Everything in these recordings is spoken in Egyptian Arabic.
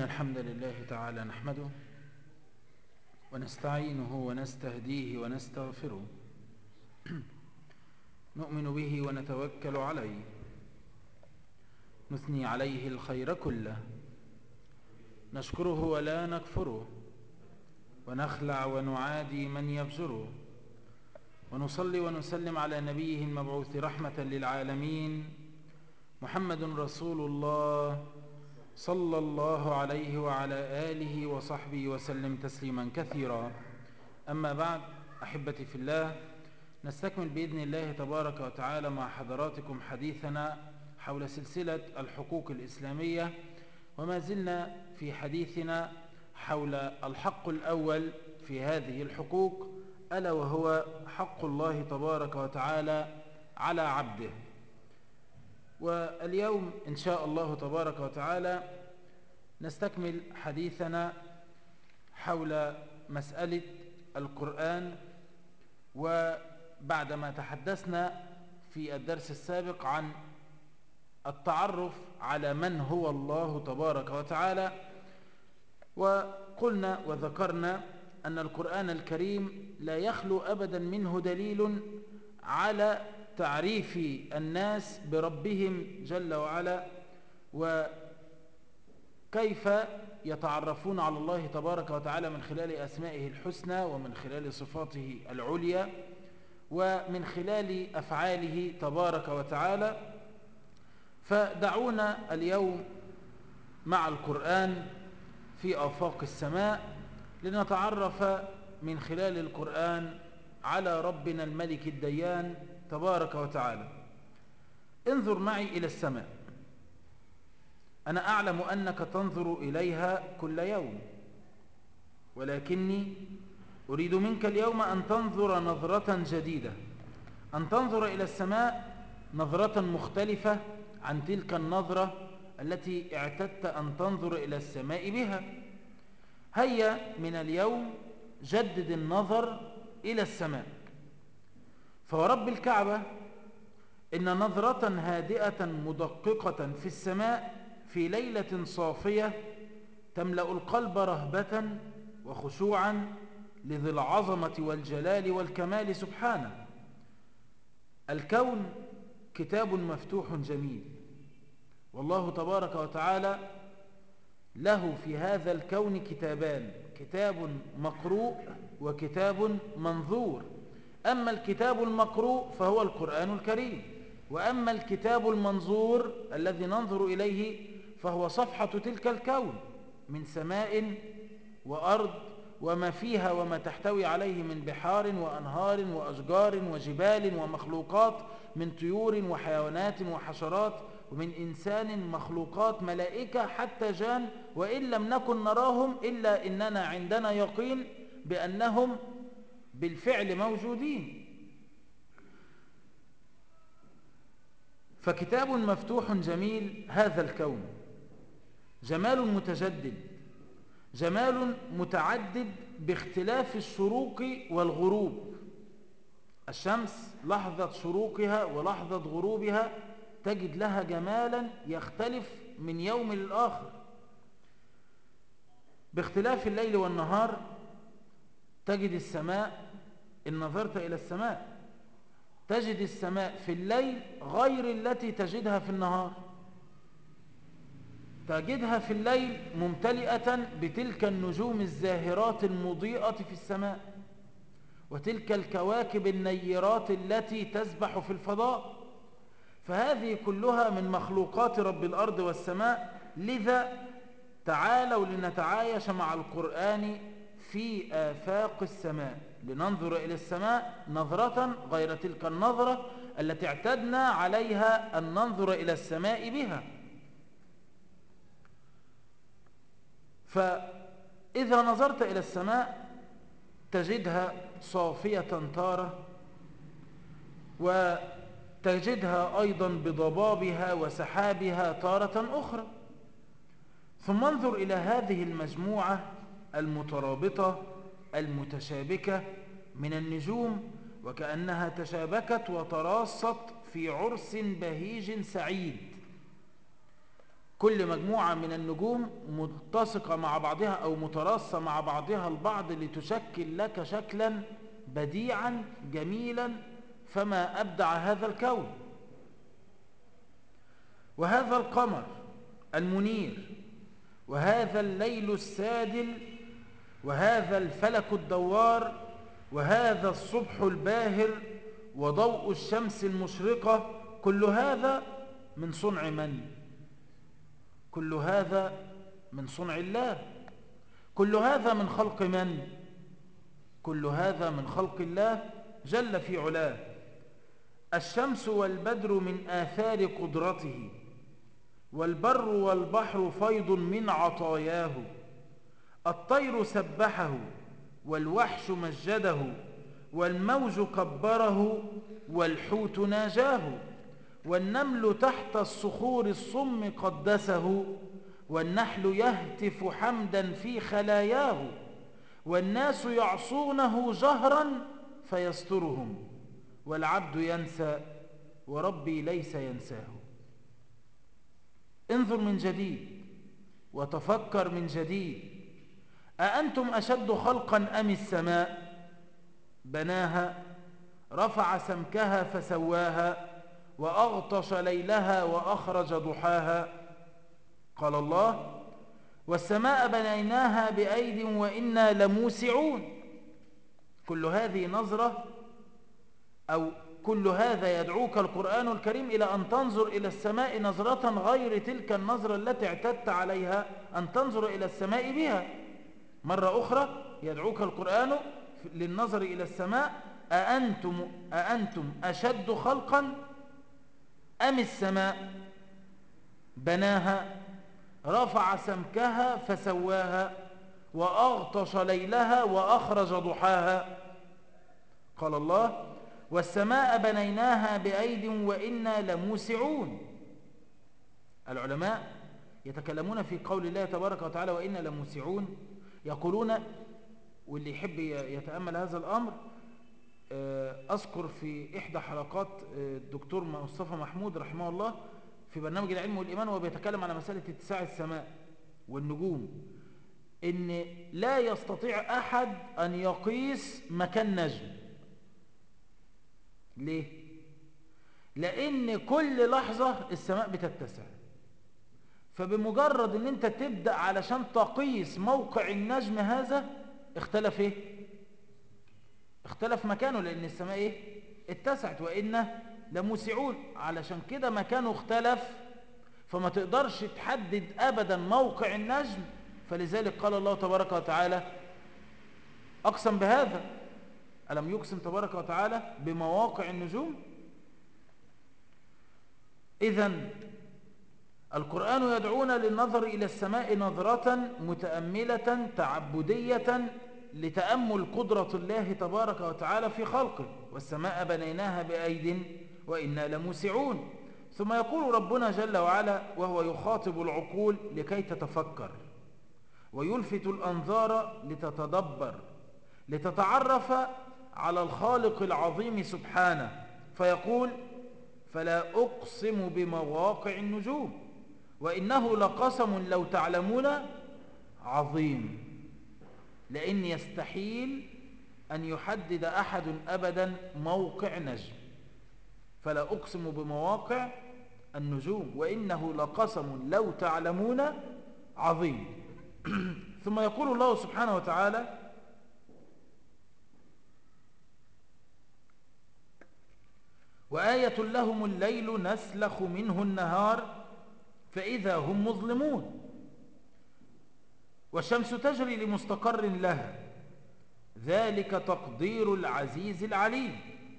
الحمد لله تعالى نحمده ونستعينه ونستهديه ونستغفره نؤمن به ونتوكل عليه نثني عليه الخير كله نشكره ولا نكفره ونخلع ونعادي من يفجره ونصلي ونسلم على نبيه المبعوث رحمة للعالمين محمد رسول الله صلى الله عليه وعلى آله وصحبه وسلم تسليما كثيرا أما بعد أحبتي في الله نستكمل بإذن الله تبارك وتعالى مع حضراتكم حديثنا حول سلسلة الحقوق الإسلامية وما زلنا في حديثنا حول الحق الأول في هذه الحقوق ألا وهو حق الله تبارك وتعالى على عبده واليوم إن شاء الله تبارك وتعالى نستكمل حديثنا حول مسألة القرآن وبعدما تحدثنا في الدرس السابق عن التعرف على من هو الله تبارك وتعالى وقلنا وذكرنا أن القرآن الكريم لا يخلو أبدا منه دليل على تعريف الناس بربهم جل وعلا وكيف يتعرفون على الله تبارك وتعالى من خلال أسمائه الحسنى ومن خلال صفاته العليا ومن خلال أفعاله تبارك وتعالى فدعونا اليوم مع القرآن في آفاق السماء لنتعرف من خلال القرآن على ربنا الملك الديان تبارك وتعالى انظر معي إلى السماء أنا أعلم أنك تنظر إليها كل يوم ولكني أريد منك اليوم أن تنظر نظرة جديدة أن تنظر إلى السماء نظرة مختلفة عن تلك النظرة التي اعتدت أن تنظر إلى السماء بها هيا من اليوم جدد النظر إلى السماء فورب الكعبة إن نظرة هادئة مدققة في السماء في ليلة صافية تملأ القلب رهبة وخشوعا لذي العظمة والجلال والكمال سبحانه الكون كتاب مفتوح جميل والله تبارك وتعالى له في هذا الكون كتابان كتاب مقروء وكتاب منظور أما الكتاب المقروء فهو القرآن الكريم وأما الكتاب المنظور الذي ننظر إليه فهو صفحة تلك الكون من سماء وأرض وما فيها وما تحتوي عليه من بحار وأنهار وأشجار وجبال ومخلوقات من طيور وحيوانات وحشرات ومن إنسان مخلوقات ملائكة حتى جان وإن لم نكن نراهم إلا إننا عندنا يقين بأنهم بالفعل موجودين فكتاب مفتوح جميل هذا الكون جمال متجدد جمال متعدد باختلاف الشروق والغروب الشمس لحظة شروقها ولحظة غروبها تجد لها جمالا يختلف من يوم للآخر باختلاف الليل والنهار تجد السماء إن نظرت إلى السماء تجد السماء في الليل غير التي تجدها في النهار تجدها في الليل ممتلئة بتلك النجوم الزاهرات المضيئة في السماء وتلك الكواكب النيرات التي تسبح في الفضاء فهذه كلها من مخلوقات رب الأرض والسماء لذا تعالوا لنتعايش مع القرآن في آفاق السماء لننظر إلى السماء نظرة غير تلك النظرة التي اعتدنا عليها أن ننظر إلى السماء بها فإذا نظرت إلى السماء تجدها صافية تارة وتجدها أيضا بضبابها وسحابها تارة أخرى ثم انظر إلى هذه المجموعة المترابطة المتشابكة من النجوم وكأنها تشابكت وتراصت في عرس بهيج سعيد كل مجموعة من النجوم ملتصقة مع بعضها أو متراصة مع بعضها البعض لتشكل لك شكلا بديعا جميلا فما أبدع هذا الكون وهذا القمر المنير وهذا الليل السادل وهذا الفلك الدوار وهذا الصبح الباهر وضوء الشمس المشرقة كل هذا من صنع من؟ كل هذا من صنع الله كل هذا من خلق من؟ كل هذا من خلق الله جل في علاه الشمس والبدر من آثار قدرته والبر والبحر فيض من عطاياه الطير سبحه والوحش مجده والموج كبره والحوت ناجاه والنمل تحت الصخور الصم قدسه والنحل يهتف حمدا في خلاياه والناس يعصونه جهرا فيسترهم والعبد ينسى وربي ليس ينساه انظر من جديد وتفكر من جديد أأنتم أشد خلقا أم السماء بناها رفع سمكها فسواها وأغطش ليلها وأخرج ضحاها قال الله والسماء بنيناها بأيد وإنا لموسعون كل هذه نظرة أو كل هذا يدعوك القرآن الكريم إلى أن تنظر إلى السماء نظرة غير تلك النظرة التي اعتدت عليها أن تنظر إلى السماء بها مرة أخرى يدعوك القرآن للنظر إلى السماء أأنتم, أأنتم أشد خلقا أم السماء بناها رفع سمكها فسواها وأغطش ليلها وأخرج ضحاها قال الله والسماء بنيناها بأيد وإنا لموسعون العلماء يتكلمون في قول الله تبارك وتعالى وإنا لموسعون يقولون واللي يحب يتأمل هذا الأمر أذكر في إحدى حلقات الدكتور مصطفى محمود رحمه الله في برنامج العلم والإيمان وهو بيتكلم على مسألة اتساع السماء والنجوم إن لا يستطيع أحد أن يقيس مكان نجم ليه؟ لأن كل لحظة السماء بتتسع فبمجرد ان انت تبدأ علشان تقيس موقع النجم هذا اختلف ايه اختلف مكانه لان السماء ايه اتسعت وإن لموسعون علشان كده مكانه اختلف فما تقدرش تحدد ابدا موقع النجم فلذلك قال الله تبارك وتعالى اقسم بهذا ألم يقسم تبارك وتعالى بمواقع النجوم إذا القرآن يدعونا للنظر إلى السماء نظرة متأملة تعبدية لتأمل قدرة الله تبارك وتعالى في خلقه والسماء بنيناها بأيد وإنا لموسعون ثم يقول ربنا جل وعلا وهو يخاطب العقول لكي تتفكر ويلفت الأنظار لتتدبر لتتعرف على الخالق العظيم سبحانه فيقول فلا أقسم بمواقع النجوم وإنه لقسم لو تعلمون عظيم لأن يستحيل أن يحدد أحد أبدا موقع نجم فلا أقسم بمواقع النجوم وإنه لقسم لو تعلمون عظيم ثم يقول الله سبحانه وتعالى وآية لهم الليل نسلخ منه النهار فإذا هم مظلمون والشمس تجري لمستقر لها ذلك تقدير العزيز العليم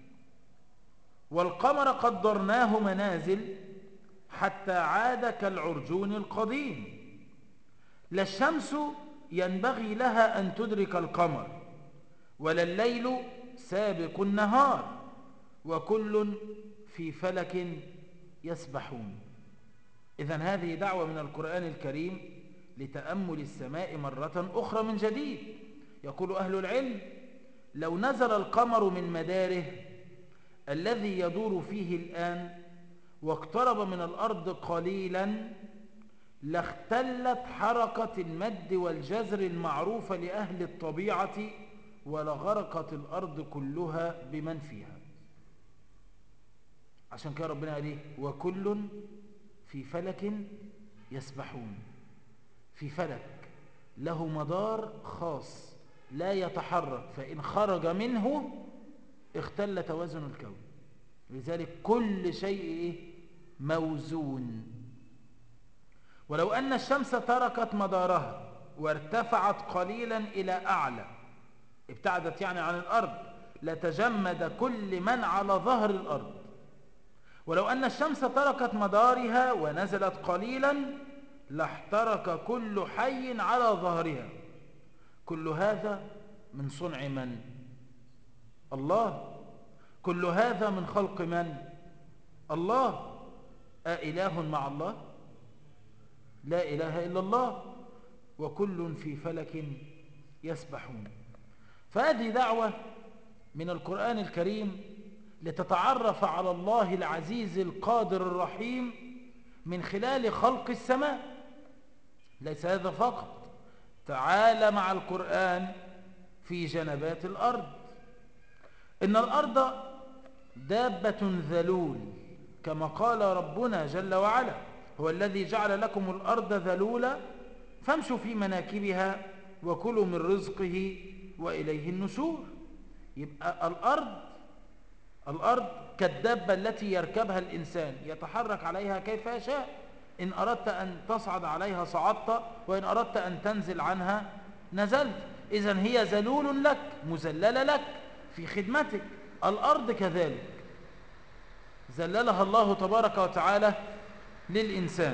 والقمر قدرناه منازل حتى عاد كالعرجون القديم لا الشمس ينبغي لها أن تدرك القمر ولا الليل سابق النهار وكل في فلك يسبحون إذا هذه دعوة من القرآن الكريم لتأمل السماء مرة أخرى من جديد يقول أهل العلم لو نزل القمر من مداره الذي يدور فيه الآن واقترب من الأرض قليلا لاختلت حركة المد والجزر المعروفة لأهل الطبيعة ولغرقت الأرض كلها بمن فيها عشان كده ربنا قال ايه وكل في فلك يسبحون في فلك له مدار خاص لا يتحرك فإن خرج منه اختل توازن الكون لذلك كل شيء إيه؟ موزون ولو أن الشمس تركت مدارها وارتفعت قليلا إلى أعلى ابتعدت يعني عن الأرض لتجمد كل من على ظهر الأرض ولو أن الشمس تركت مدارها ونزلت قليلا لاحترك كل حي على ظهرها كل هذا من صنع من الله كل هذا من خلق من الله أإله مع الله لا إله إلا الله وكل في فلك يسبحون فهذه دعوة من القرآن الكريم لتتعرف على الله العزيز القادر الرحيم من خلال خلق السماء ليس هذا فقط تعال مع القرآن في جنبات الأرض إن الأرض دابة ذلول كما قال ربنا جل وعلا هو الذي جعل لكم الأرض ذلولا فامشوا في مناكبها وكلوا من رزقه وإليه النشور يبقى الأرض الأرض كالدابة التي يركبها الإنسان يتحرك عليها كيف يشاء إن أردت أن تصعد عليها صعدت وإن أردت أن تنزل عنها نزلت إذا هي ذلول لك مذللة لك في خدمتك الأرض كذلك ذللها الله تبارك وتعالى للإنسان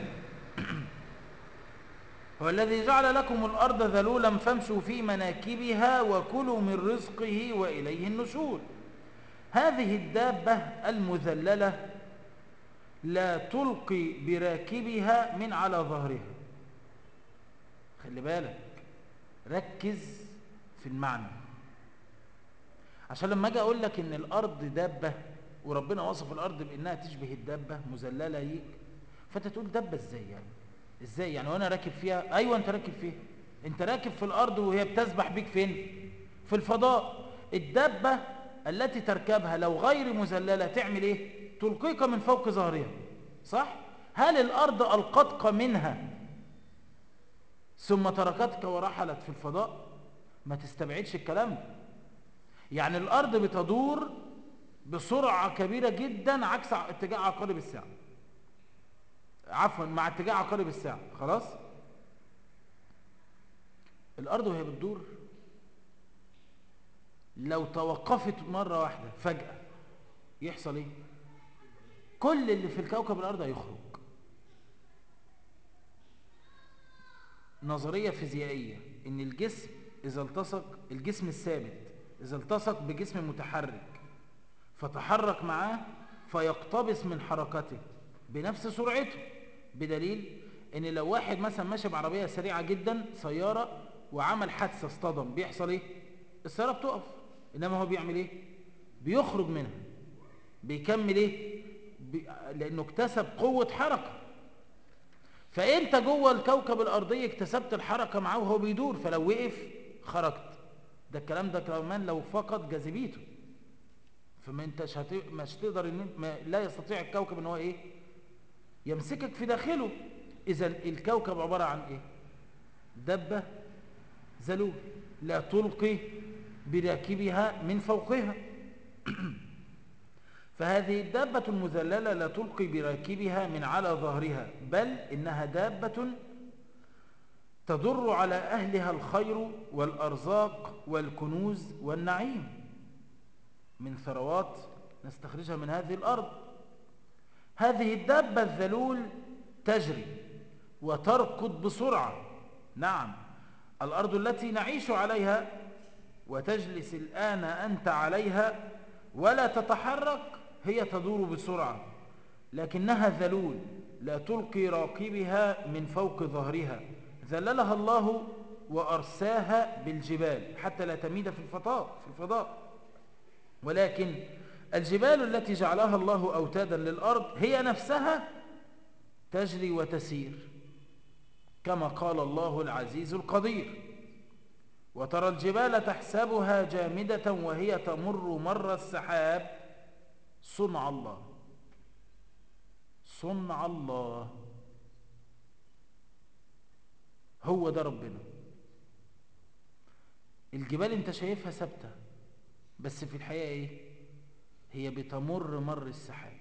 هو الذي جعل لكم الأرض ذلولا فامشوا في مناكبها وكلوا من رزقه وإليه النشور هذه الدابة المذللة لا تلقي براكبها من على ظهرها خلي بالك ركز في المعنى عشان لما اجي اقول لك ان الارض دابة وربنا وصف الارض بانها تشبه الدابة مذللة ليك فانت تقول دابة ازاي يعني ازاي يعني وانا راكب فيها ايوه انت راكب فيها انت راكب في الارض وهي بتسبح بيك فين في الفضاء الدابة التي تركبها لو غير مذللة تعمل ايه تلقيك من فوق ظهرها صح هل الارض القتك منها ثم تركتك ورحلت في الفضاء ما تستبعدش الكلام ده يعني الارض بتدور بسرعة كبيرة جدا عكس اتجاه عقارب الساعة عفوا مع اتجاه عقارب الساعة خلاص الارض وهي بتدور لو توقفت مرة واحدة فجأة يحصل ايه كل اللي في الكوكب الارض هيخرج نظرية فيزيائية ان الجسم اذا التصق الجسم الثابت اذا التصق بجسم متحرك فتحرك معاه فيقتبس من حركته بنفس سرعته بدليل ان لو واحد مثلا ماشي بعربية سريعة جدا سيارة وعمل حادثة اصطدم بيحصل ايه السيارة بتقف انما هو بيعمل ايه بيخرج منها بيكمل ايه بي... لانه اكتسب قوة حركة فانت جوه الكوكب الارضي اكتسبت الحركة معاه وهو بيدور فلو وقف خرجت ده الكلام ده كمان لو فقد جاذبيته فما انتش هت... مش تقدر ان ما... لا يستطيع الكوكب ان هو ايه يمسكك في داخله اذا الكوكب عبارة عن ايه دبة ذلول لا تلقي براكبها من فوقها فهذه الدابة المذللة لا تلقي براكبها من على ظهرها بل إنها دابة تضر على أهلها الخير والأرزاق والكنوز والنعيم من ثروات نستخرجها من هذه الأرض هذه الدابة الذلول تجري وتركض بسرعة نعم الأرض التي نعيش عليها وتجلس الآن أنت عليها ولا تتحرك هي تدور بسرعة لكنها ذلول لا تلقي راكبها من فوق ظهرها ذللها الله وأرساها بالجبال حتى لا تميد في الفضاء في الفضاء ولكن الجبال التي جعلها الله أوتادا للأرض هي نفسها تجري وتسير كما قال الله العزيز القدير وترى الجبال تحسبها جامدة وهي تمر مر السحاب صنع الله صنع الله هو ده ربنا الجبال انت شايفها ثابته بس في الحقيقة ايه هي بتمر مر السحاب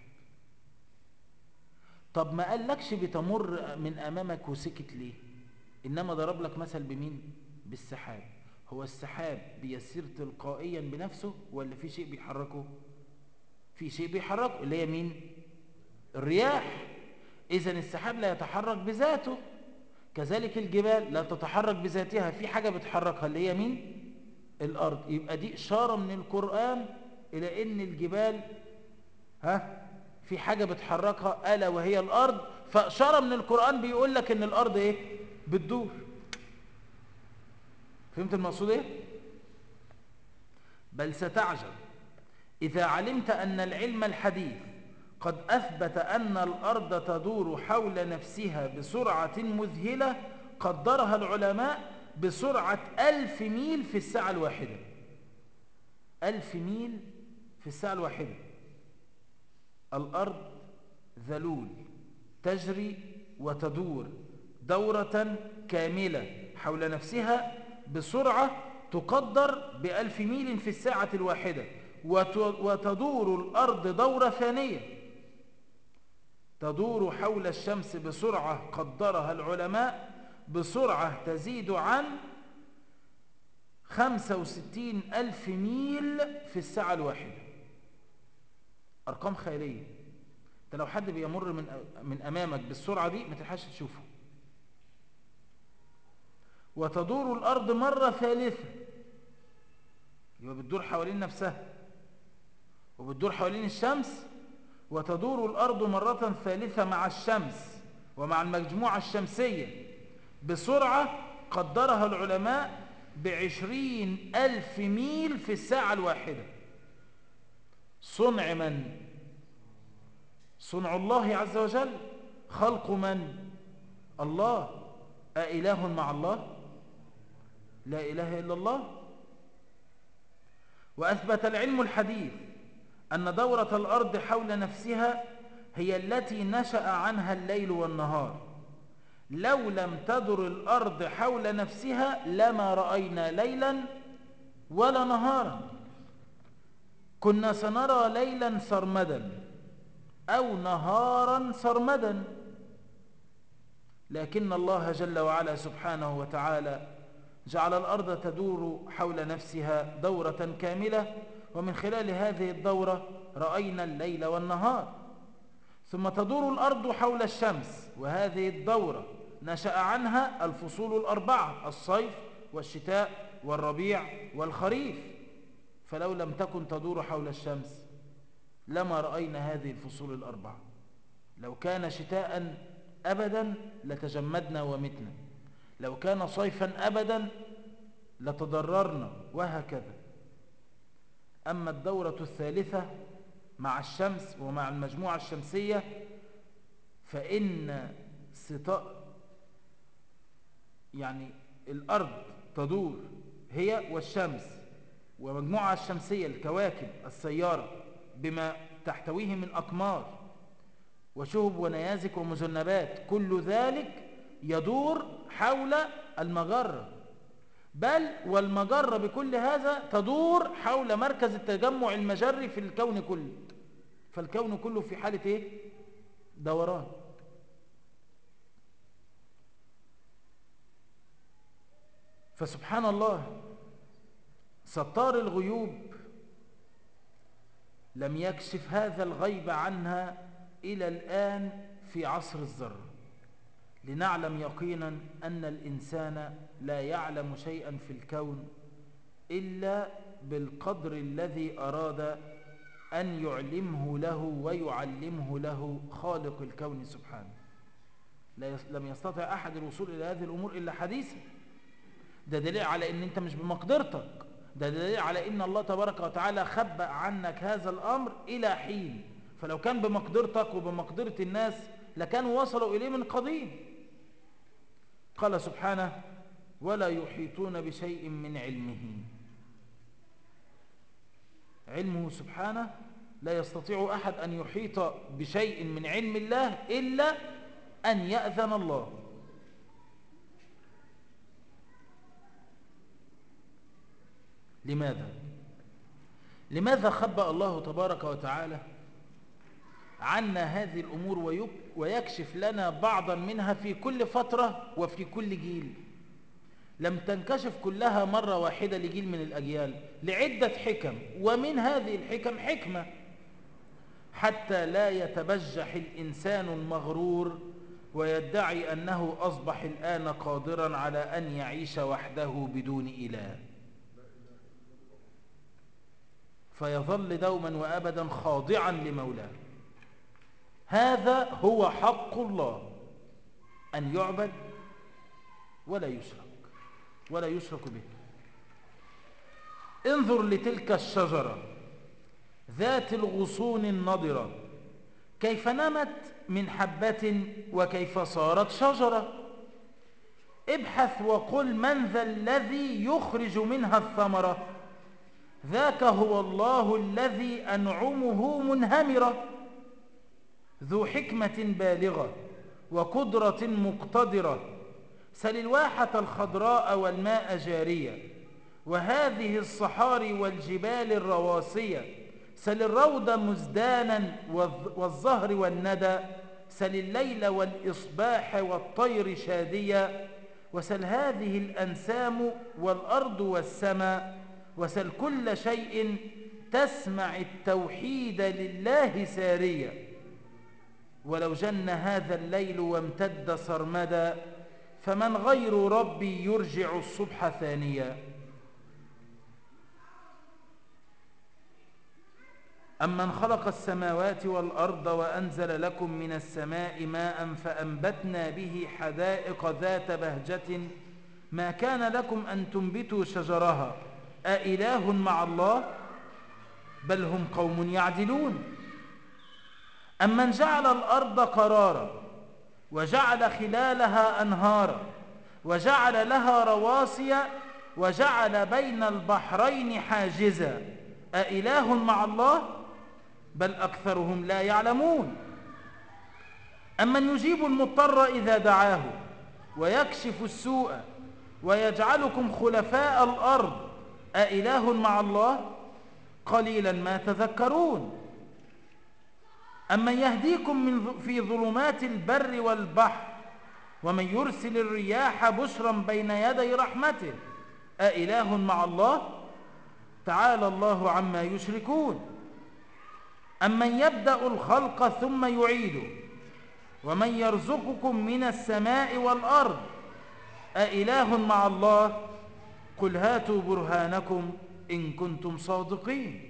طب ما قالكش بتمر من امامك وسكت ليه انما ضرب لك مثل بمين بالسحاب هو السحاب بيسير تلقائيا بنفسه ولا في شيء بيحركه في شيء بيحركه اللي هي مين الرياح اذا السحاب لا يتحرك بذاته كذلك الجبال لا تتحرك بذاتها في حاجة بتحركها اللي هي مين الأرض يبقى دي إشارة من القرآن إلى أن الجبال ها في حاجة بتحركها ألا وهي الأرض فإشارة من القرآن بيقول لك أن الأرض إيه بتدور فهمت المقصود إيه بل ستعجب إذا علمت أن العلم الحديث قد أثبت أن الأرض تدور حول نفسها بسرعة مذهلة قدرها العلماء بسرعة ألف ميل في الساعة الواحدة ألف ميل في الساعة الواحدة الأرض ذلول تجري وتدور دورة كاملة حول نفسها بسرعة تقدر بألف ميل في الساعة الواحدة وتدور الأرض دورة ثانية تدور حول الشمس بسرعة قدرها العلماء بسرعة تزيد عن 65 ألف ميل في الساعة الواحدة أرقام خيالية انت لو حد بيمر من, من أمامك بالسرعة دي ما تلحقش تشوفه وتدور الأرض مرة ثالثة يبقى بتدور حوالين نفسها وبتدور حوالين الشمس وتدور الأرض مرة ثالثة مع الشمس ومع المجموعة الشمسية بسرعة قدرها العلماء بعشرين ألف ميل في الساعة الواحدة صنع من؟ صنع الله عز وجل خلق من؟ الله أإله مع الله؟ لا إله إلا الله وأثبت العلم الحديث أن دورة الأرض حول نفسها هي التي نشأ عنها الليل والنهار لو لم تدر الأرض حول نفسها لما رأينا ليلا ولا نهارا كنا سنرى ليلا سرمدا أو نهارا سرمدا لكن الله جل وعلا سبحانه وتعالى جعل الأرض تدور حول نفسها دورة كاملة ومن خلال هذه الدورة رأينا الليل والنهار ثم تدور الأرض حول الشمس وهذه الدورة نشأ عنها الفصول الأربعة الصيف والشتاء والربيع والخريف فلو لم تكن تدور حول الشمس لما رأينا هذه الفصول الأربعة لو كان شتاء أبدا لتجمدنا ومتنا لو كان صيفا أبدا لتضررنا وهكذا أما الدورة الثالثة مع الشمس ومع المجموعة الشمسية فإن يعني الأرض تدور هي والشمس ومجموعة الشمسية الكواكب السيارة بما تحتويه من أقمار وشهب ونيازك ومذنبات كل ذلك يدور حول المجرة بل والمجرة بكل هذا تدور حول مركز التجمع المجري في الكون كله فالكون كله في حالة ايه دوران فسبحان الله ستار الغيوب لم يكشف هذا الغيب عنها إلى الآن في عصر الذرة لنعلم يقينا أن الإنسان لا يعلم شيئا في الكون إلا بالقدر الذي أراد أن يعلمه له ويعلمه له خالق الكون سبحانه لم يستطع أحد الوصول إلى هذه الأمور إلا حديثا ده دليل على ان انت مش بمقدرتك ده دليل على ان الله تبارك وتعالى خبأ عنك هذا الامر الى حين فلو كان بمقدرتك وبمقدرة الناس لكانوا وصلوا اليه من قديم قال سبحانه ولا يحيطون بشيء من علمه علمه سبحانه لا يستطيع أحد أن يحيط بشيء من علم الله إلا أن يأذن الله لماذا؟ لماذا خبأ الله تبارك وتعالى عنا هذه الأمور ويكشف لنا بعضا منها في كل فترة وفي كل جيل لم تنكشف كلها مرة واحدة لجيل من الأجيال لعدة حكم ومن هذه الحكم حكمة حتى لا يتبجح الإنسان المغرور ويدعي أنه أصبح الآن قادرا على أن يعيش وحده بدون إله فيظل دوما وأبدا خاضعا لمولاه هذا هو حق الله أن يعبد ولا يشرك ولا يشرك به انظر لتلك الشجرة ذات الغصون النضرة كيف نمت من حبة وكيف صارت شجرة ابحث وقل من ذا الذي يخرج منها الثمرة ذاك هو الله الذي أنعمه منهمرة ذو حكمة بالغة وقدرة مقتدرة سل الواحة الخضراء والماء جارية وهذه الصحاري والجبال الرواسية سل الروض مزدانا والظهر والندى سل الليل والإصباح والطير شادية وسل هذه الأنسام والأرض والسماء وسل كل شيء تسمع التوحيد لله سارية ولو جن هذا الليل وامتد سرمدا فمن غير ربي يرجع الصبح ثانيا أمن خلق السماوات والأرض وأنزل لكم من السماء ماء فأنبتنا به حدائق ذات بهجة ما كان لكم أن تنبتوا شجرها أإله مع الله بل هم قوم يعدلون أمن جعل الأرض قرارا وجعل خلالها أنهارا وجعل لها رواسي وجعل بين البحرين حاجزا أإله مع الله بل أكثرهم لا يعلمون أمن يجيب المضطر إذا دعاه ويكشف السوء ويجعلكم خلفاء الأرض أإله مع الله قليلا ما تذكرون أمن يهديكم من في ظلمات البر والبحر ومن يرسل الرياح بشرا بين يدي رحمته أإله مع الله تعالى الله عما يشركون أمن يبدأ الخلق ثم يعيده ومن يرزقكم من السماء والأرض أإله مع الله قل هاتوا برهانكم إن كنتم صادقين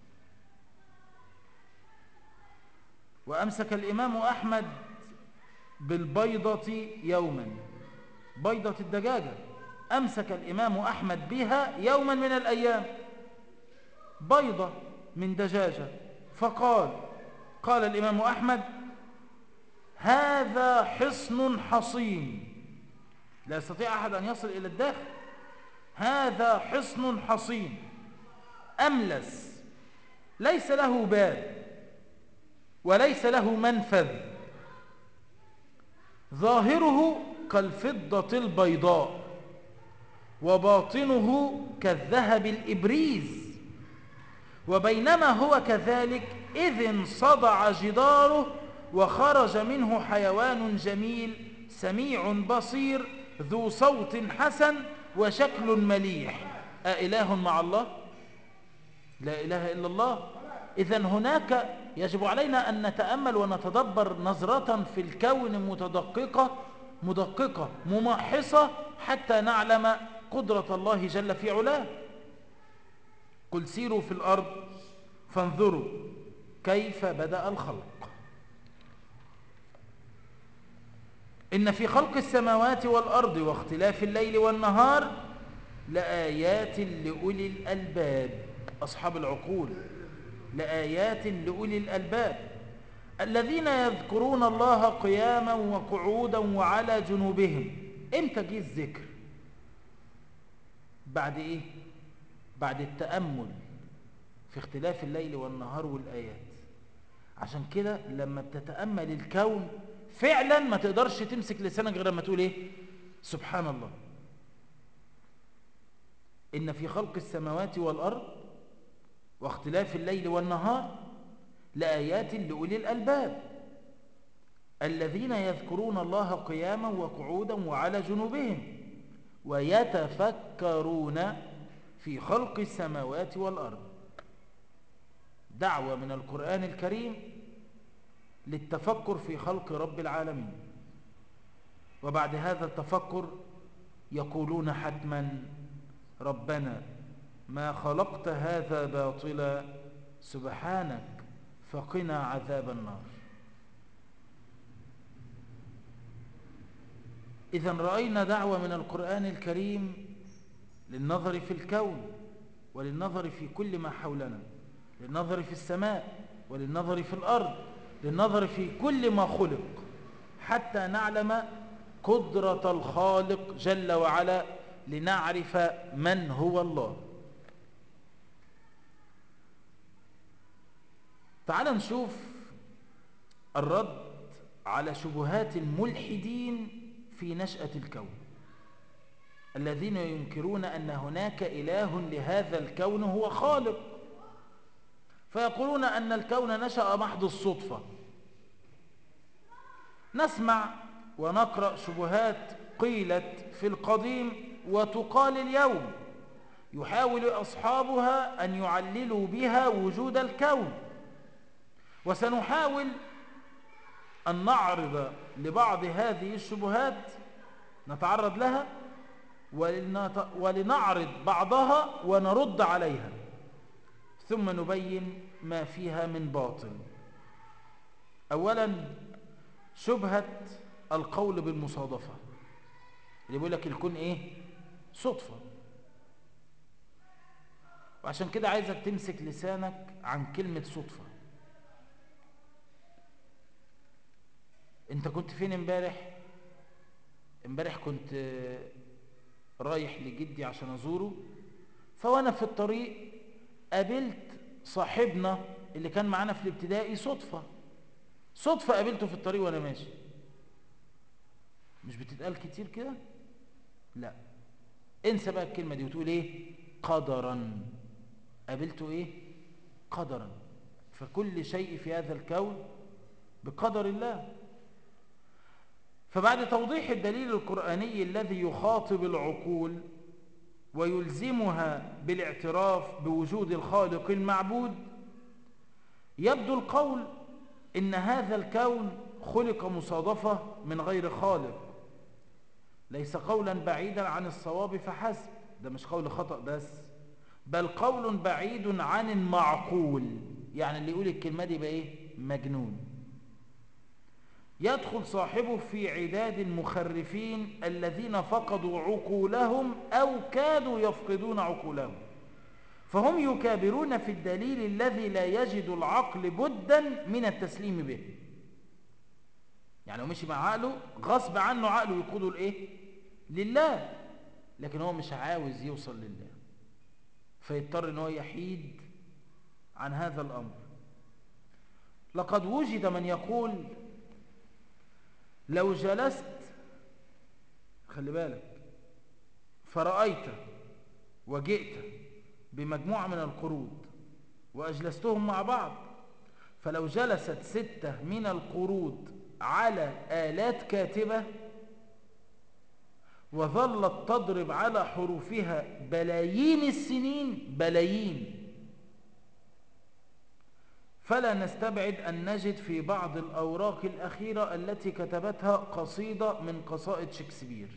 وأمسك الإمام أحمد بالبيضة يوما بيضة الدجاجة أمسك الإمام أحمد بها يوما من الأيام بيضة من دجاجة فقال قال الإمام أحمد هذا حصن حصين لا يستطيع أحد أن يصل إلى الداخل هذا حصن حصين أملس ليس له باب وليس له منفذ ظاهره كالفضة البيضاء وباطنه كالذهب الإبريز وبينما هو كذلك إذ انصدع جداره وخرج منه حيوان جميل سميع بصير ذو صوت حسن وشكل مليح أإله مع الله لا إله إلا الله إذا هناك يجب علينا أن نتأمل ونتدبر نظرة في الكون متدققة مدققة ممحصة حتى نعلم قدرة الله جل في علاه قل سيروا في الأرض فانظروا كيف بدأ الخلق إن في خلق السماوات والأرض واختلاف الليل والنهار لآيات لأولي الألباب أصحاب العقول لآيات لأولي الألباب الذين يذكرون الله قياما وقعودا وعلى جنوبهم امتى جه الذكر بعد ايه بعد التأمل في اختلاف الليل والنهار والآيات عشان كده لما بتتأمل الكون فعلا ما تقدرش تمسك لسانك غير لما تقول ايه سبحان الله إن في خلق السماوات والأرض واختلاف الليل والنهار لآيات لأولي الألباب الذين يذكرون الله قياما وقعودا وعلى جنوبهم ويتفكرون في خلق السماوات والأرض دعوة من القرآن الكريم للتفكر في خلق رب العالمين وبعد هذا التفكر يقولون حتما ربنا ما خلقت هذا باطلا سبحانك فقنا عذاب النار إذا رأينا دعوة من القرآن الكريم للنظر في الكون وللنظر في كل ما حولنا للنظر في السماء وللنظر في الأرض للنظر في كل ما خلق حتى نعلم قدرة الخالق جل وعلا لنعرف من هو الله تعال نشوف الرد على شبهات الملحدين في نشأة الكون الذين ينكرون أن هناك إله لهذا الكون هو خالق فيقولون أن الكون نشأ محض الصدفة نسمع ونقرأ شبهات قيلت في القديم وتقال اليوم يحاول أصحابها أن يعللوا بها وجود الكون وسنحاول أن نعرض لبعض هذه الشبهات نتعرض لها ولنعرض بعضها ونرد عليها ثم نبين ما فيها من باطل أولا شبهة القول بالمصادفة اللي بيقول لك الكون ايه صدفة وعشان كده عايزك تمسك لسانك عن كلمة صدفة انت كنت فين امبارح امبارح كنت رايح لجدي عشان ازوره فوانا في الطريق قابلت صاحبنا اللي كان معانا في الابتدائي صدفة صدفة قابلته في الطريق وانا ماشي مش بتتقال كتير كده لا انسى بقى الكلمة دي وتقول ايه قدرا قابلته ايه قدرا فكل شيء في هذا الكون بقدر الله فبعد توضيح الدليل القرآني الذي يخاطب العقول ويلزمها بالاعتراف بوجود الخالق المعبود يبدو القول إن هذا الكون خلق مصادفة من غير خالق ليس قولا بعيدا عن الصواب فحسب ده مش قول خطأ بس بل قول بعيد عن المعقول يعني اللي يقول الكلمة دي بقى ايه مجنون يدخل صاحبه في عداد المخرفين الذين فقدوا عقولهم أو كادوا يفقدون عقولهم فهم يكابرون في الدليل الذي لا يجد العقل بدا من التسليم به يعني هو مشي مع عقله غصب عنه عقله يقوده لايه لله لكن هو مش عاوز يوصل لله فيضطر ان هو يحيد عن هذا الامر لقد وجد من يقول لو جلست خلي بالك فرأيت وجئت بمجموعة من القرود وأجلستهم مع بعض فلو جلست ستة من القرود على آلات كاتبة وظلت تضرب على حروفها بلايين السنين بلايين فلا نستبعد أن نجد في بعض الأوراق الأخيرة التي كتبتها قصيدة من قصائد شكسبير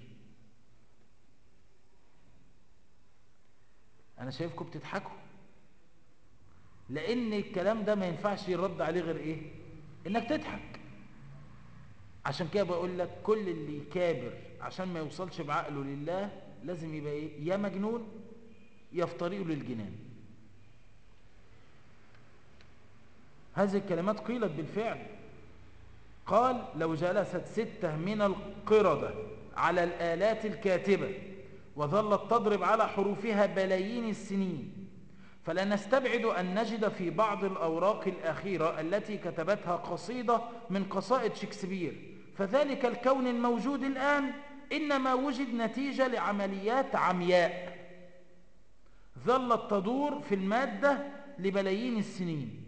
أنا شايفكم بتضحكوا لأن الكلام ده ما ينفعش يرد عليه غير إيه إنك تضحك عشان كده بقول لك كل اللي يكابر عشان ما يوصلش بعقله لله لازم يبقى إيه يا مجنون يا في طريقه للجنان هذه الكلمات قيلت بالفعل قال لو جلست ستة من القردة على الآلات الكاتبة وظلت تضرب على حروفها بلايين السنين فلا نستبعد أن نجد في بعض الأوراق الأخيرة التي كتبتها قصيدة من قصائد شكسبير فذلك الكون الموجود الآن إنما وجد نتيجة لعمليات عمياء ظلت تدور في المادة لبلايين السنين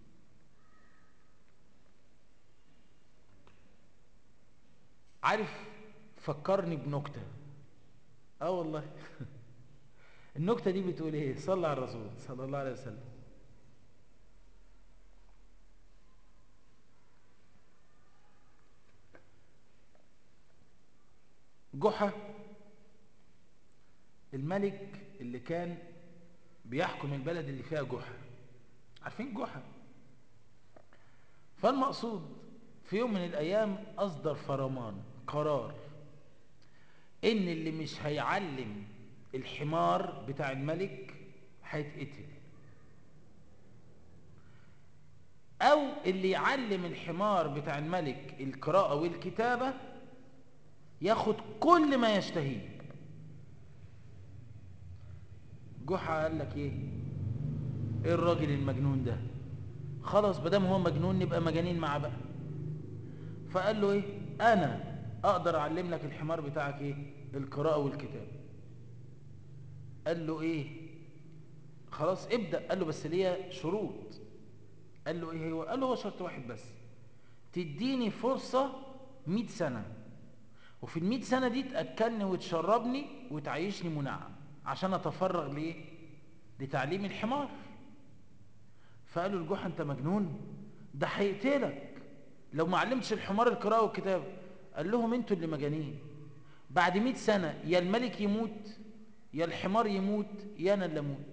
عارف فكرني بنكتة اه والله النكتة دي بتقول ايه صلى على الرسول صلى الله عليه وسلم جحا الملك اللي كان بيحكم البلد اللي فيها جحا عارفين جحا فالمقصود في يوم من الايام اصدر فرمان قرار ان اللي مش هيعلم الحمار بتاع الملك هيتقتل او اللي يعلم الحمار بتاع الملك القراءة والكتابة ياخد كل ما يشتهيه جحا قال لك ايه ايه الراجل المجنون ده خلاص بدام هو مجنون نبقى مجانين معاه بقى فقال له ايه انا اقدر اعلم لك الحمار بتاعك ايه القراءة والكتابة قال له ايه خلاص ابدأ قال له بس ليا شروط قال له ايه هو قال له هو شرط واحد بس تديني فرصة مئة سنة وفي المئة سنة دي تأكلني وتشربني وتعيشني منعم عشان اتفرغ ليه لتعليم الحمار فقالوا الجحا انت مجنون ده هيقتلك لو ما علمتش الحمار القراءة والكتابة قال لهم انتوا اللي مجانين بعد مئة سنة يا الملك يموت يا الحمار يموت يا انا اللي اموت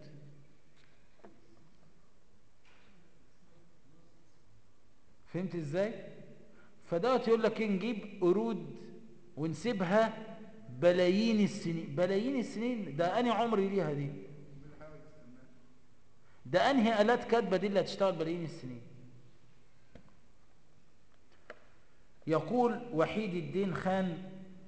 فهمت ازاي فدوت يقول لك ايه نجيب قرود ونسيبها بلايين السنين بلايين السنين ده انهي عمر ليها دي ده انهي الات كاتبه دي اللي هتشتغل بلايين السنين يقول وحيد الدين خان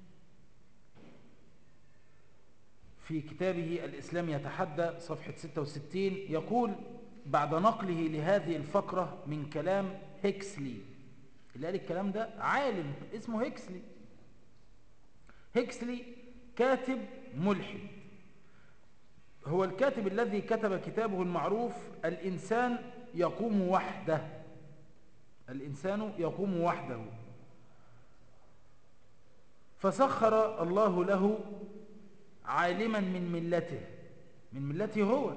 في كتابه الإسلام يتحدى صفحة 66 يقول بعد نقله لهذه الفقرة من كلام هيكسلي اللي قال الكلام ده عالم اسمه هيكسلي هيكسلي كاتب ملحد هو الكاتب الذي كتب كتابه المعروف الإنسان يقوم وحده الإنسان يقوم وحده فسخر الله له عالما من ملته من ملته هو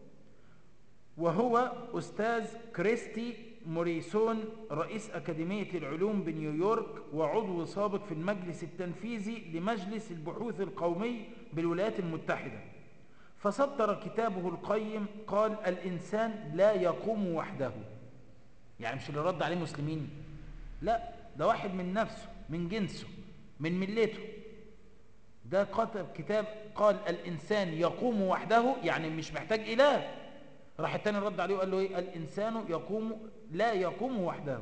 وهو أستاذ كريستي موريسون رئيس أكاديمية العلوم بنيويورك وعضو سابق في المجلس التنفيذي لمجلس البحوث القومي بالولايات المتحدة فسطر كتابه القيم قال الإنسان لا يقوم وحده يعني مش اللي رد عليه مسلمين لا ده واحد من نفسه من جنسه من ملته ده كتب كتاب قال الإنسان يقوم وحده يعني مش محتاج إله راح التاني رد عليه وقال له إيه الإنسان يقوم لا يقوم وحده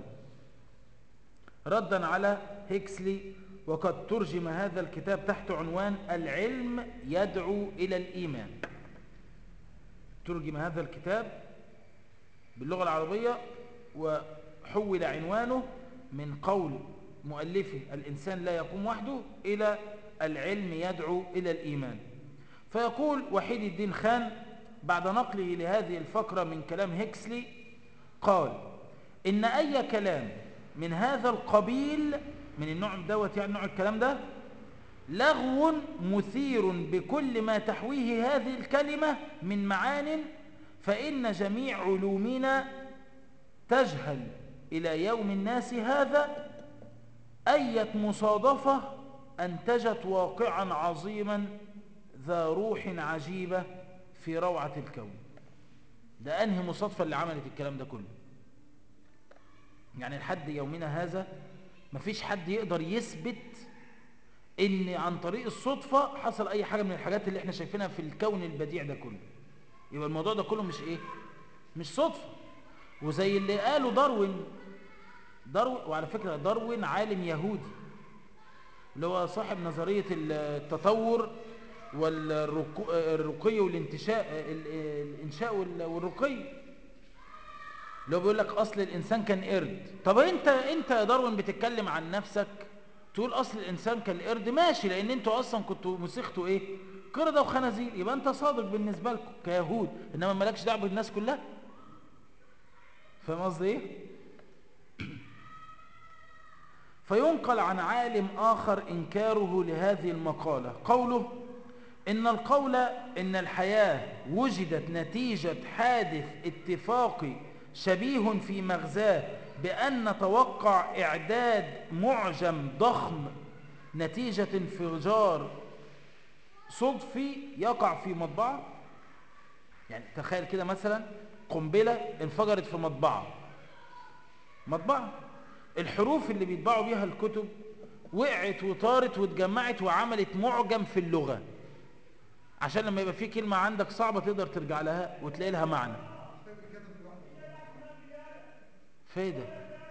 ردا على هيكسلي وقد ترجم هذا الكتاب تحت عنوان العلم يدعو إلى الإيمان ترجم هذا الكتاب باللغة العربية وحول عنوانه من قول مؤلفه الإنسان لا يقوم وحده إلى العلم يدعو إلى الإيمان فيقول وحيد الدين خان بعد نقله لهذه الفقرة من كلام هيكسلي قال إن أي كلام من هذا القبيل من النوع دوت يعني نوع الكلام ده لغو مثير بكل ما تحويه هذه الكلمة من معان فإن جميع علومنا تجهل إلى يوم الناس هذا أية مصادفة أنتجت واقعا عظيما ذا روح عجيبة في روعة الكون ده أنهي مصادفة اللي عملت الكلام ده كله يعني لحد يومنا هذا مفيش حد يقدر يثبت ان عن طريق الصدفة حصل اي حاجة من الحاجات اللي احنا شايفينها في الكون البديع ده كله يبقى الموضوع ده كله مش ايه مش صدفة وزي اللي قاله داروين داروين وعلى فكرة داروين عالم يهودي اللي هو صاحب نظرية التطور والرقي والانتشاء الانشاء والرقي اللي هو بيقول لك اصل الانسان كان قرد طب انت انت يا داروين بتتكلم عن نفسك تقول اصل الانسان كان قرد ماشي لان انتوا اصلا كنتوا مسختوا ايه قردة وخنازير يبقى انت صادق بالنسبة لكم كيهود انما مالكش دعوه بالناس كلها فاهم قصدي ايه فينقل عن عالم آخر إنكاره لهذه المقالة قوله إن القول إن الحياة وجدت نتيجة حادث اتفاقي شبيه في مغزاه بأن نتوقع إعداد معجم ضخم نتيجة انفجار صدفي يقع في مطبعة يعني تخيل كده مثلا قنبلة انفجرت في مطبعة مطبعة الحروف اللي بيطبعوا بيها الكتب وقعت وطارت واتجمعت وعملت معجم في اللغة عشان لما يبقى في كلمة عندك صعبة تقدر ترجع لها وتلاقي لها معنى فايدة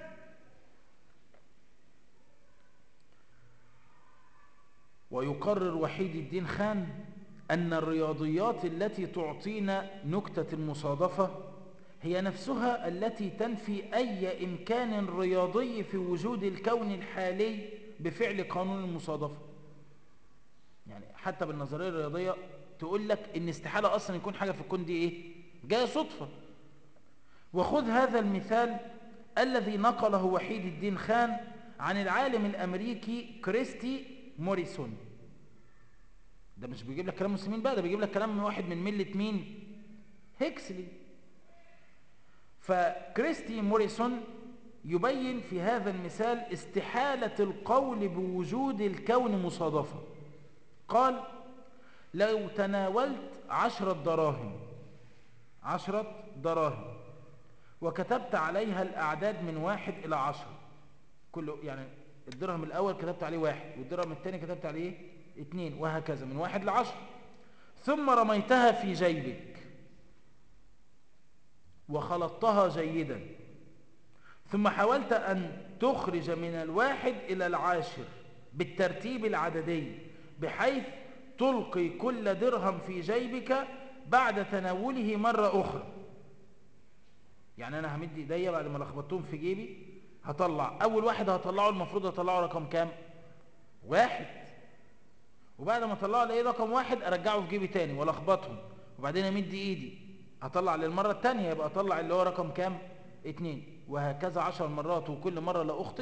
ويقرر وحيد الدين خان أن الرياضيات التي تعطينا نكتة المصادفة هي نفسها التي تنفي أي إمكان رياضي في وجود الكون الحالي بفعل قانون المصادفة يعني حتى بالنظرية الرياضية تقول لك إن استحالة أصلا يكون حاجة في الكون دي إيه جاية صدفة وخذ هذا المثال الذي نقله وحيد الدين خان عن العالم الأمريكي كريستي موريسون ده مش بيجيب لك كلام مسلمين بقى ده بيجيب لك كلام من واحد من ملة مين هيكسلي فكريستي موريسون يبين في هذا المثال استحالة القول بوجود الكون مصادفة قال لو تناولت عشرة دراهم عشرة دراهم وكتبت عليها الأعداد من واحد إلى عشرة كله يعني الدرهم الأول كتبت عليه واحد والدرهم الثاني كتبت عليه اثنين وهكذا من واحد لعشر ثم رميتها في جيبك وخلطتها جيدا ثم حاولت أن تخرج من الواحد إلى العاشر بالترتيب العددي بحيث تلقي كل درهم في جيبك بعد تناوله مرة أخرى يعني أنا همد إيديا بعد ما لخبطتهم في جيبي هطلع أول واحد هطلعه المفروض هطلعه رقم كام واحد وبعد ما اطلعه الاقي رقم واحد ارجعه في جيبي تاني والخبطهم وبعدين امد ايدي هطلع للمره الثانيه يبقى اطلع اللي هو رقم كام اتنين وهكذا عشر مرات وكل مره لا اخطئ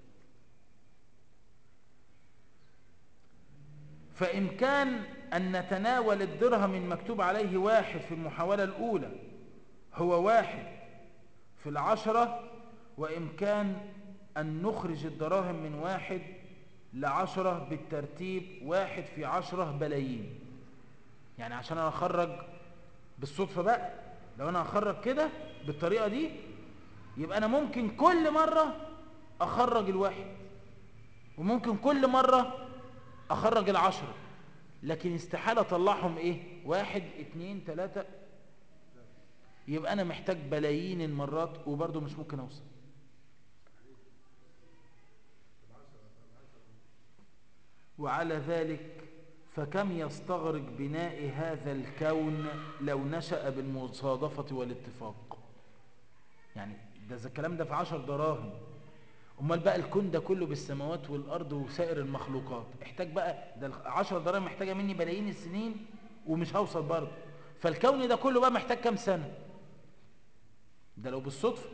فإمكان أن نتناول الدرهم المكتوب عليه واحد في المحاولة الأولى هو واحد في العشرة وإمكان أن نخرج الدراهم من واحد لعشرة بالترتيب واحد في عشرة بلايين يعني عشان أنا أخرج بالصدفة بقى لو أنا أخرج كده بالطريقة دي يبقى أنا ممكن كل مرة أخرج الواحد وممكن كل مرة أخرج العشرة لكن استحالة أطلعهم إيه واحد اتنين تلاتة يبقى أنا محتاج بلايين المرات وبرضه مش ممكن أوصل وعلى ذلك فكم يستغرق بناء هذا الكون لو نشأ بالمصادفة والاتفاق يعني ده الكلام ده في عشر دراهم امال بقى الكون ده كله بالسماوات والارض وسائر المخلوقات احتاج بقى ده العشر دراهم محتاجه مني بلايين السنين ومش هوصل برضه فالكون ده كله بقى محتاج كام سنه ده لو بالصدفه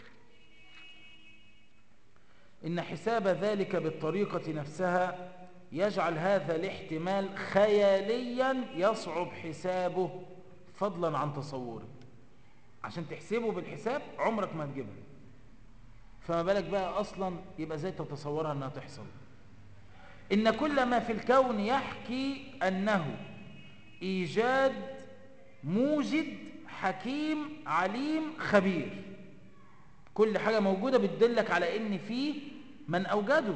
ان حساب ذلك بالطريقه نفسها يجعل هذا الاحتمال خياليا يصعب حسابه فضلا عن تصوره عشان تحسبه بالحساب عمرك ما تجيبها فما بالك بقى اصلا يبقى ازاي تتصورها انها تحصل ان كل ما في الكون يحكي انه ايجاد موجد حكيم عليم خبير كل حاجة موجودة بتدلك على ان في من اوجده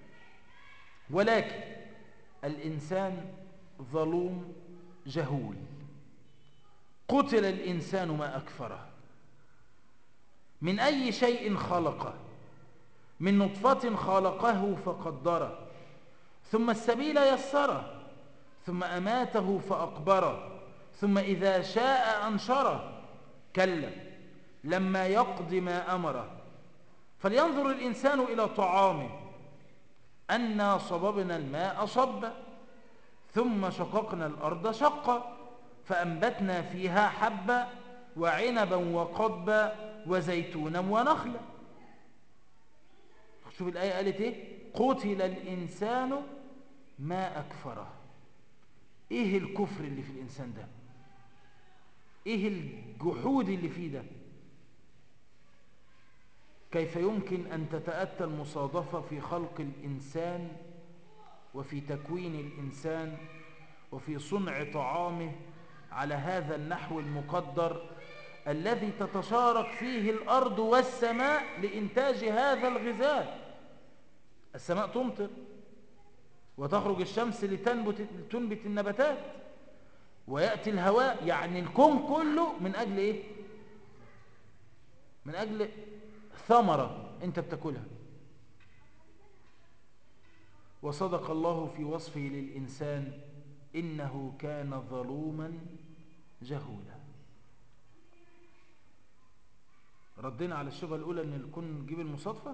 ولكن الانسان ظلوم جهول قتل الانسان ما اكفره من أي شيء خلقه من نطفة خلقه فقدره ثم السبيل يسره ثم أماته فأقبره ثم إذا شاء أنشره كلا لما يقضي ما أمره فلينظر الإنسان إلى طعامه أنا صببنا الماء صبا ثم شققنا الأرض شقا فأنبتنا فيها حبا وعنبا وقضبا وزيتونا ونخلا شوف الآية قالت إيه قتل الإنسان ما أكفره إيه الكفر اللي في الإنسان ده إيه الجحود اللي فيه ده كيف يمكن أن تتأتى المصادفة في خلق الإنسان وفي تكوين الإنسان وفي صنع طعامه على هذا النحو المقدر الذي تتشارك فيه الأرض والسماء لإنتاج هذا الغذاء السماء تمطر وتخرج الشمس لتنبت, لتنبت النباتات ويأتي الهواء يعني الكون كله من أجل إيه من أجل ثمرة أنت بتاكلها وصدق الله في وصفه للإنسان إنه كان ظلوما جهولا ردنا على الشبهة الأولى أن الكون نجيب المصادفة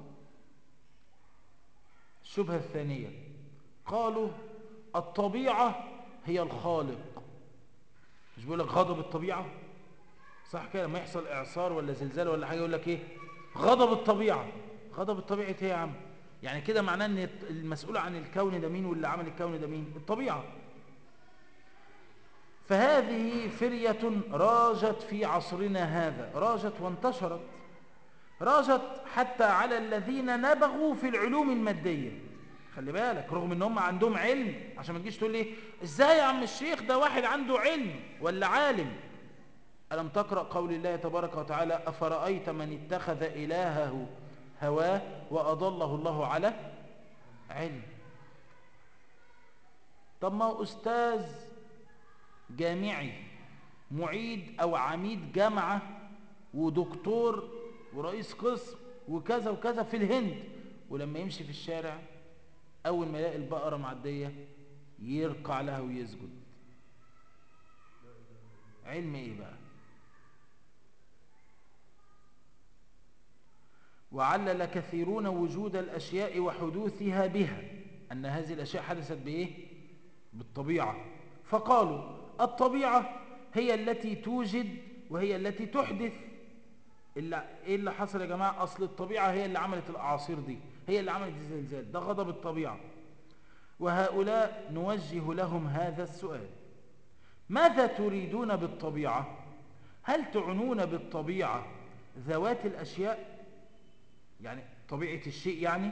الشبهة الثانية قالوا الطبيعة هي الخالق مش بيقول لك غضب الطبيعة صح كده لما يحصل إعصار ولا زلزال ولا حاجة يقول لك إيه غضب الطبيعة غضب الطبيعة ايه يا عم يعني كده معناه ان المسؤول عن الكون ده مين واللي عمل الكون ده مين الطبيعة فهذه فرية راجت في عصرنا هذا راجت وانتشرت راجت حتى على الذين نبغوا في العلوم المادية خلي بالك رغم ان هم عندهم علم عشان ما تجيش تقول لي ازاي يا عم الشيخ ده واحد عنده علم ولا عالم ألم تقرأ قول الله تبارك وتعالى أفرأيت من اتخذ إلهه هواه وأضله الله على علم طب ما هو أستاذ جامعي معيد أو عميد جامعة ودكتور ورئيس قسم وكذا وكذا في الهند ولما يمشي في الشارع أول ما يلاقي البقرة معدية يرقع لها ويسجد علم ايه بقى وعلل كثيرون وجود الأشياء وحدوثها بها أن هذه الأشياء حدثت بإيه؟ بالطبيعة فقالوا الطبيعة هي التي توجد وهي التي تحدث إلا إيه اللي حصل يا جماعة أصل الطبيعة هي اللي عملت الأعاصير دي هي اللي عملت الزلزال ده غضب الطبيعة وهؤلاء نوجه لهم هذا السؤال ماذا تريدون بالطبيعة هل تعنون بالطبيعة ذوات الأشياء يعني طبيعة الشيء يعني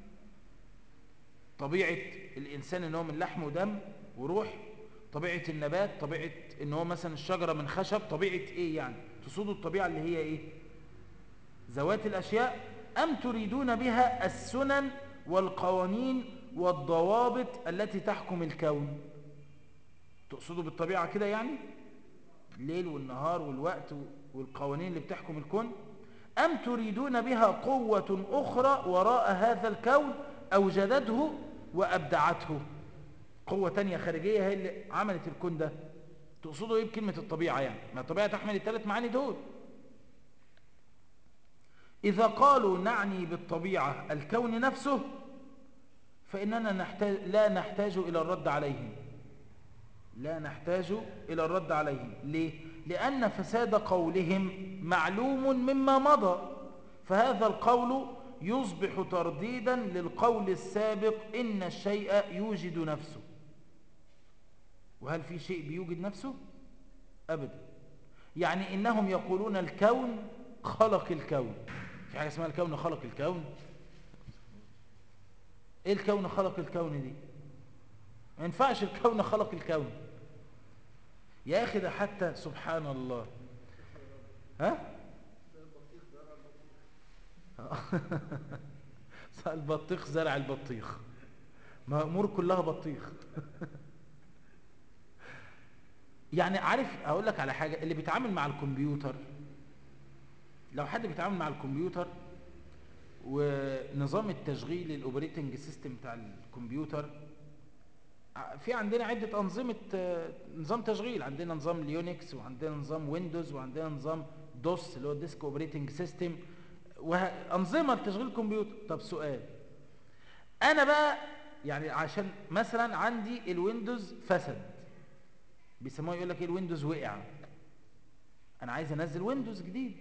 طبيعة الإنسان إن هو من لحم ودم وروح طبيعة النبات طبيعة إن هو مثلا الشجرة من خشب طبيعة إيه يعني تصودوا الطبيعة اللي هي إيه ذوات الأشياء أم تريدون بها السنن والقوانين والضوابط التي تحكم الكون تقصدوا بالطبيعة كده يعني الليل والنهار والوقت والقوانين اللي بتحكم الكون أم تريدون بها قوة أخرى وراء هذا الكون أوجدته وأبدعته قوة تانية خارجية هي اللي عملت الكون ده تقصدوا إيه بكلمة الطبيعة يعني ما الطبيعة تحمل الثلاث معاني دول إذا قالوا نعني بالطبيعة الكون نفسه فإننا نحتاج لا نحتاج إلى الرد عليهم لا نحتاج إلى الرد عليهم ليه؟ لأن فساد قولهم معلوم مما مضى فهذا القول يصبح ترديدا للقول السابق إن الشيء يوجد نفسه وهل في شيء بيوجد نفسه؟ أبدا يعني إنهم يقولون الكون خلق الكون في حاجة اسمها الكون خلق الكون ايه الكون خلق الكون دي ما ينفعش الكون خلق الكون يا اخي ده حتى سبحان الله ها البطيخ زرع البطيخ ما امور كلها بطيخ يعني عارف اقول لك على حاجه اللي بيتعامل مع الكمبيوتر لو حد بيتعامل مع الكمبيوتر ونظام التشغيل الاوبريتنج سيستم بتاع الكمبيوتر في عندنا عدة أنظمة آه، نظام تشغيل عندنا نظام ليونكس وعندنا نظام ويندوز وعندنا نظام دوس اللي هو ديسك اوبريتنج سيستم وأنظمة لتشغيل الكمبيوتر طب سؤال أنا بقى يعني عشان مثلا عندي الويندوز فسد بيسموه يقول لك ايه الويندوز وقع انا عايز انزل ويندوز جديد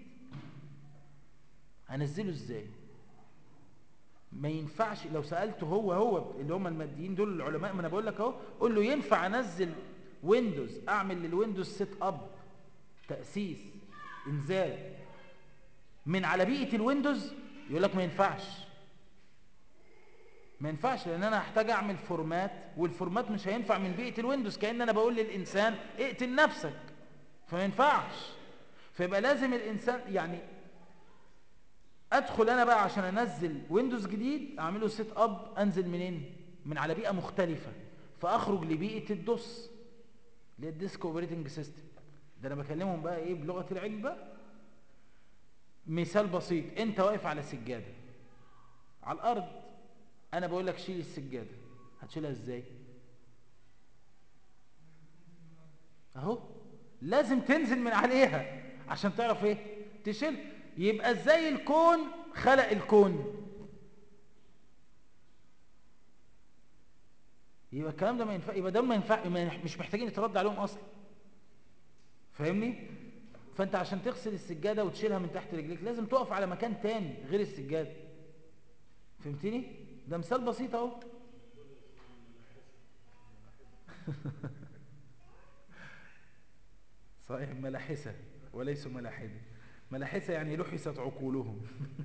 هنزله ازاي ما ينفعش لو سالته هو هو اللي هم الماديين دول العلماء ما انا بقول لك اهو قول له ينفع انزل ويندوز اعمل للويندوز سيت اب تاسيس انزال من على بيئه الويندوز يقول لك ما ينفعش ما ينفعش لان انا هحتاج اعمل فورمات والفورمات مش هينفع من بيئه الويندوز كان انا بقول للانسان اقتل نفسك فما ينفعش فيبقى لازم الانسان يعني ادخل انا بقى عشان انزل ويندوز جديد اعمله سيت اب انزل منين من على بيئه مختلفه فاخرج لبيئه الدوس اللي هي الديسك اوبريتنج سيستم ده انا بكلمهم بقى ايه بلغه العلم بقى مثال بسيط انت واقف على سجاده على الارض انا بقول لك شيل السجاده هتشيلها ازاي اهو لازم تنزل من عليها عشان تعرف ايه تشيل يبقى ازاي الكون خلق الكون يبقى الكلام ده ما ينفع يبقى ده ما ينفع مش محتاجين يترد عليهم اصلا فاهمني فانت عشان تغسل السجاده وتشيلها من تحت رجليك لازم تقف على مكان تاني غير السجاده فهمتني ده مثال بسيط اهو صحيح ملاحسه وليسوا ملاحده ملاحسه يعني لحست عقولهم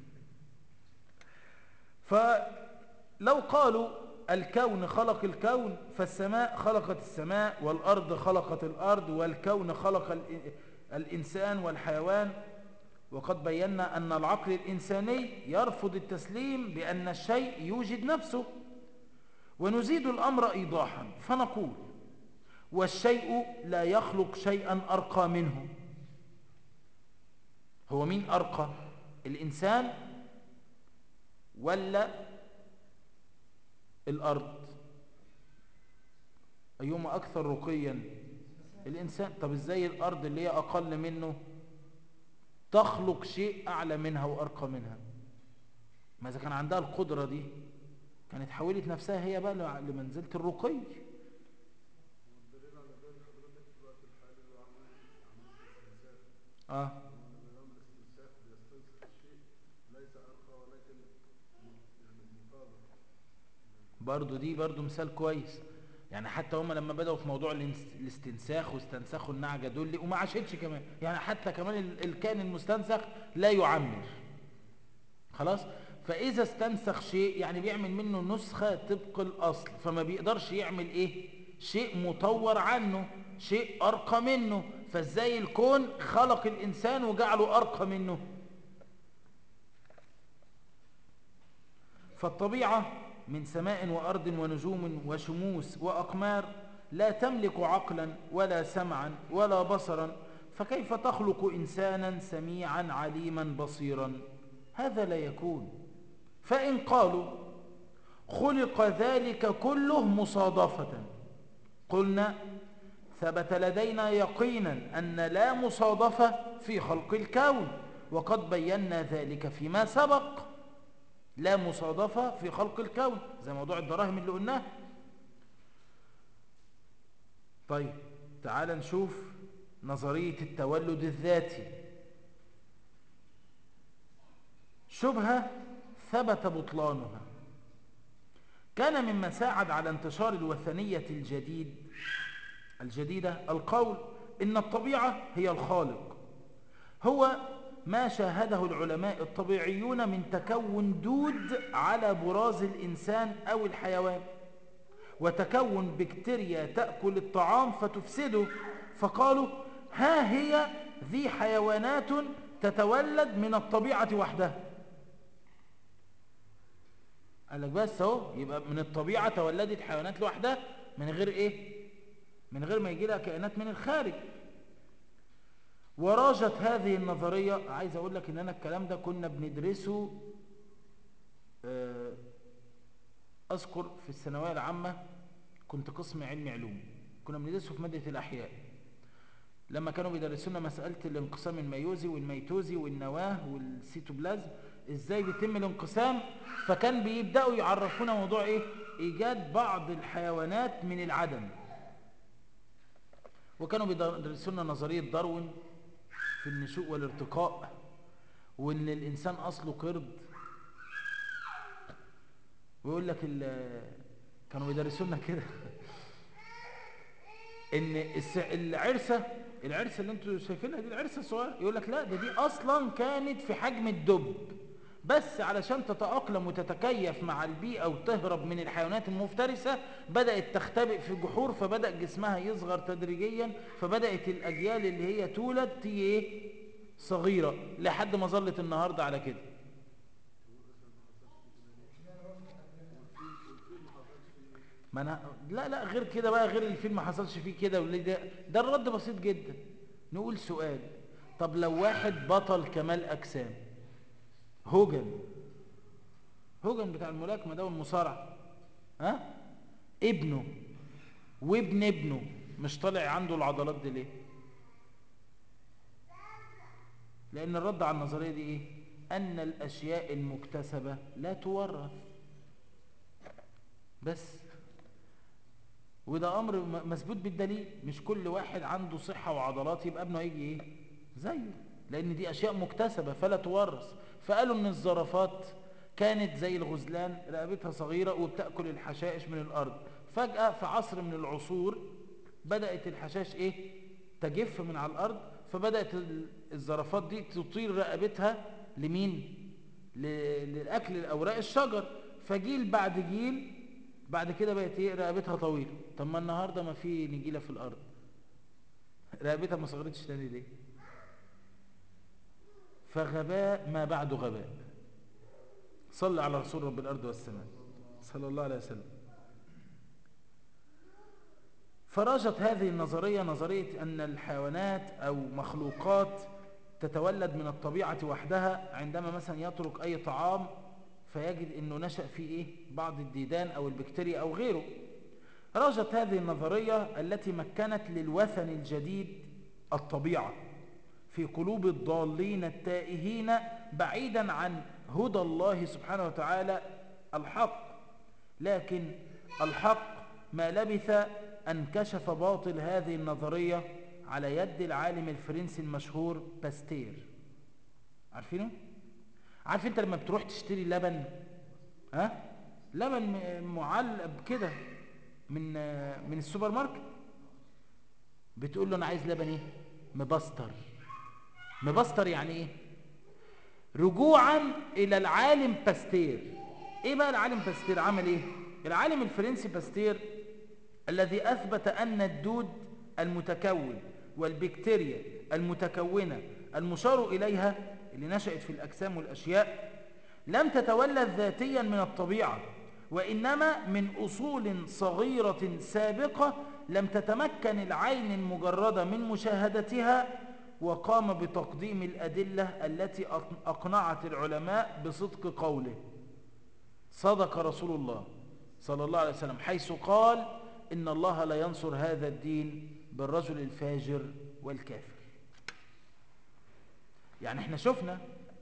فلو قالوا الكون خلق الكون فالسماء خلقت السماء والأرض خلقت الأرض والكون خلق الإنسان والحيوان وقد بينا أن العقل الإنساني يرفض التسليم بأن الشيء يوجد نفسه ونزيد الأمر إيضاحا فنقول والشيء لا يخلق شيئا أرقى منه هو مين أرقى الإنسان ولا الأرض أيهما أكثر رقيا الإنسان طب إزاي الأرض اللي هي أقل منه تخلق شيء أعلى منها وأرقى منها ما إذا كان عندها القدرة دي كانت حولت نفسها هي بقى لمنزلة الرقي اه برضو دي برضو مثال كويس يعني حتى هم لما بدأوا في موضوع الاستنساخ واستنسخوا النعجة دول وما عاشتش كمان يعني حتى كمان الكائن المستنسخ لا يعمر خلاص فإذا استنسخ شيء يعني بيعمل منه نسخة طبق الأصل فما بيقدرش يعمل إيه شيء مطور عنه شيء أرقى منه فازاي الكون خلق الإنسان وجعله أرقى منه فالطبيعة من سماء وأرض ونجوم وشموس وأقمار لا تملك عقلا ولا سمعا ولا بصرا فكيف تخلق إنسانا سميعا عليما بصيرا هذا لا يكون فإن قالوا خلق ذلك كله مصادفة قلنا ثبت لدينا يقينا أن لا مصادفة في خلق الكون وقد بينا ذلك فيما سبق لا مصادفة في خلق الكون زي موضوع الدراهم اللي قلناه طيب تعال نشوف نظرية التولد الذاتي شبهة ثبت بطلانها كان مما ساعد على انتشار الوثنية الجديد الجديدة القول إن الطبيعة هي الخالق هو ما شاهده العلماء الطبيعيون من تكون دود على براز الإنسان أو الحيوان وتكون بكتيريا تأكل الطعام فتفسده فقالوا ها هي ذي حيوانات تتولد من الطبيعة وحدها قال لك بس اهو يبقى من الطبيعة تولدت حيوانات لوحدها من غير ايه من غير ما يجي لها كائنات من الخارج وراجت هذه النظرية عايز اقول لك ان انا الكلام ده كنا بندرسه اذكر في الثانوية العامة كنت قسم علمي علوم كنا بندرسه في مادة الأحياء لما كانوا بيدرسونا مسألة الانقسام الميوزي والميتوزي والنواة والسيتوبلازم ازاي بيتم الانقسام فكان بيبدأوا يعرفونا موضوع ايه ايجاد بعض الحيوانات من العدم وكانوا بيدرسونا نظرية داروين في النشوء والارتقاء وان الانسان اصله قرد ويقول لك كانوا بيدرسونا كده ان العرسه العرسه اللي انتوا شايفينها دي العرسه الصغيره يقول لك لا ده دي اصلا كانت في حجم الدب بس علشان تتأقلم وتتكيف مع البيئة وتهرب من الحيوانات المفترسة بدأت تختبئ في جحور فبدأ جسمها يصغر تدريجيا فبدأت الأجيال اللي هي تولد تيجي ايه صغيرة لحد ما ظلت النهاردة على كده ما أنا لا لا غير كده بقى غير الفيلم ما حصلش فيه كده واللي ده ده الرد بسيط جدا نقول سؤال طب لو واحد بطل كمال أجسام هوجن هوجن بتاع الملاكمة ده والمصارعة ها ابنه وابن ابنه مش طالع عنده العضلات دي ليه لأن الرد على النظرية دي إيه أن الأشياء المكتسبة لا تورث بس وده أمر مثبوت بالدليل مش كل واحد عنده صحة وعضلات يبقى ابنه هيجي إيه زيه لأن دي أشياء مكتسبة فلا تورث فقالوا ان الزرافات كانت زي الغزلان رقبتها صغيرة وبتأكل الحشائش من الأرض فجأة في عصر من العصور بدأت الحشائش ايه تجف من على الأرض فبدأت الزرافات دي تطير رقبتها لمين لأكل الأوراق الشجر فجيل بعد جيل بعد كده بقت ايه رقبتها طويلة طب ما النهاردة ما في نجيلة في الأرض رقبتها ما صغرتش تاني ليه فغباء ما بعد غباء صلى على رسول رب الأرض والسماء صلى الله عليه وسلم فرجت هذه النظرية نظرية أن الحيوانات أو مخلوقات تتولد من الطبيعة وحدها عندما مثلا يترك أي طعام فيجد أنه نشأ فيه إيه؟ بعض الديدان أو البكتيريا أو غيره رجت هذه النظرية التي مكنت للوثن الجديد الطبيعة في قلوب الضالين التائهين بعيدا عن هدى الله سبحانه وتعالى الحق لكن الحق ما لبث أن كشف باطل هذه النظرية على يد العالم الفرنسي المشهور باستير عارفينه؟ عارف انت لما بتروح تشتري لبن ها؟ لبن معلب كده من من السوبر ماركت بتقول له انا عايز لبن ايه مبستر مبستر يعني ايه رجوعا الى العالم باستير ايه بقى العالم باستير عمل ايه العالم الفرنسي باستير الذي اثبت ان الدود المتكون والبكتيريا المتكونة المشار اليها اللي نشأت في الاجسام والاشياء لم تتولد ذاتيا من الطبيعة وإنما من أصول صغيرة سابقة لم تتمكن العين المجردة من مشاهدتها وقام بتقديم الأدلة التي أقنعت العلماء بصدق قوله صدق رسول الله صلى الله عليه وسلم حيث قال إن الله لا ينصر هذا الدين بالرجل الفاجر والكافر يعني احنا شفنا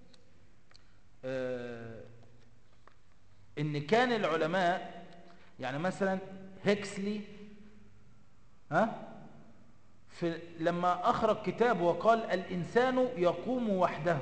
اه ان كان العلماء يعني مثلا هيكسلي ها في لما أخرج كتاب وقال الإنسان يقوم وحده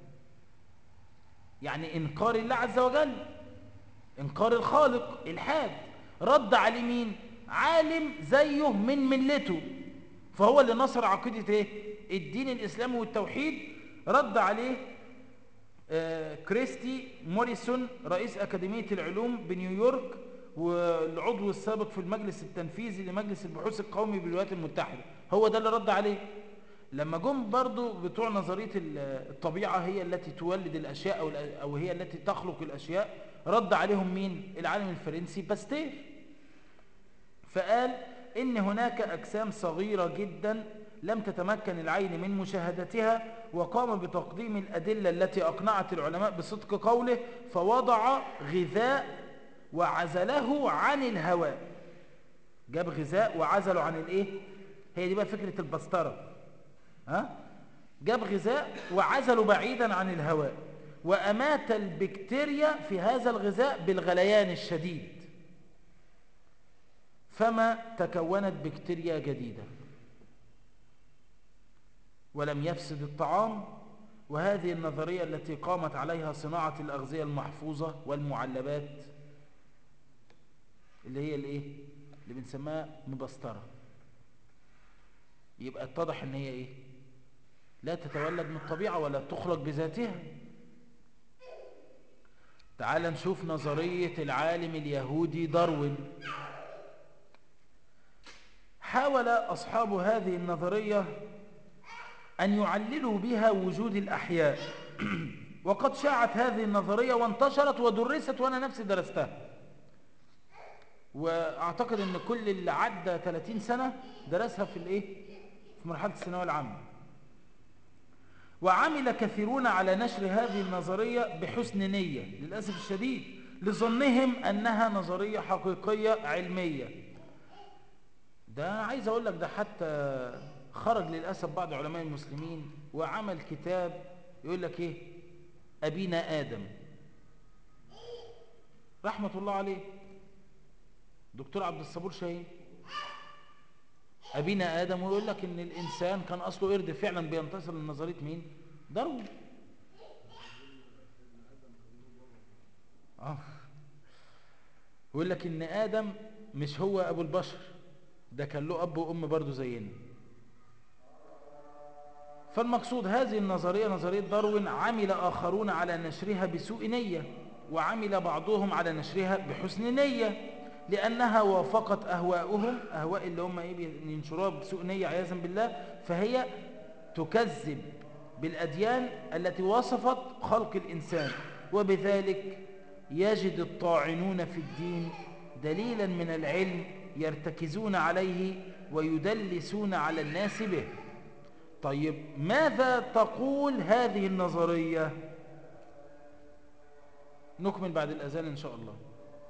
يعني إنكار الله عز وجل إنكار الخالق الحاد رد عليه مين عالم زيه من ملته فهو اللي نصر عقيدة إيه الدين الإسلامي والتوحيد رد عليه آه كريستي موريسون رئيس أكاديمية العلوم بنيويورك والعضو السابق في المجلس التنفيذي لمجلس البحوث القومي بالولايات المتحدة هو ده اللي رد عليه لما جم برضو بتوع نظرية الطبيعة هي التي تولد الأشياء أو, أو هي التي تخلق الأشياء رد عليهم مين العالم الفرنسي باستير فقال إن هناك أجسام صغيرة جدا لم تتمكن العين من مشاهدتها وقام بتقديم الأدلة التي أقنعت العلماء بصدق قوله فوضع غذاء وعزله عن الهواء جاب غذاء وعزله عن الايه هي دي بقى فكرة البسطرة ها جاب غذاء وعزله بعيدا عن الهواء وأمات البكتيريا في هذا الغذاء بالغليان الشديد فما تكونت بكتيريا جديدة ولم يفسد الطعام وهذه النظرية التي قامت عليها صناعة الأغذية المحفوظة والمعلبات اللي هي الايه اللي بنسميها مبسترة يبقى اتضح ان هي ايه لا تتولد من الطبيعة ولا تخرج بذاتها تعال نشوف نظرية العالم اليهودي داروين حاول أصحاب هذه النظرية أن يعللوا بها وجود الأحياء وقد شاعت هذه النظرية وانتشرت ودرست وأنا نفسي درستها وأعتقد أن كل اللي عدى 30 سنة درسها في الإيه؟ في مرحلة الثانوية العامة وعمل كثيرون على نشر هذه النظرية بحسن نية للأسف الشديد لظنهم أنها نظرية حقيقية علمية ده أنا عايز أقول لك ده حتى خرج للأسف بعض علماء المسلمين وعمل كتاب يقول لك إيه أبينا آدم رحمة الله عليه دكتور عبد الصبور شاهين أبينا آدم ويقول لك إن الإنسان كان أصله قرد فعلا بينتصر لنظرية مين؟ داروين آه ويقول لك إن آدم مش هو أبو البشر ده كان له أب وأم برضه زينا فالمقصود هذه النظرية نظرية داروين عمل آخرون على نشرها بسوء نية وعمل بعضهم على نشرها بحسن نية لأنها وافقت أهواءهم أهواء اللي هم إيه ينشروها بسوء نية عياذا بالله فهي تكذب بالأديان التي وصفت خلق الإنسان وبذلك يجد الطاعنون في الدين دليلا من العلم يرتكزون عليه ويدلسون على الناس به طيب ماذا تقول هذه النظرية نكمل بعد الأذان إن شاء الله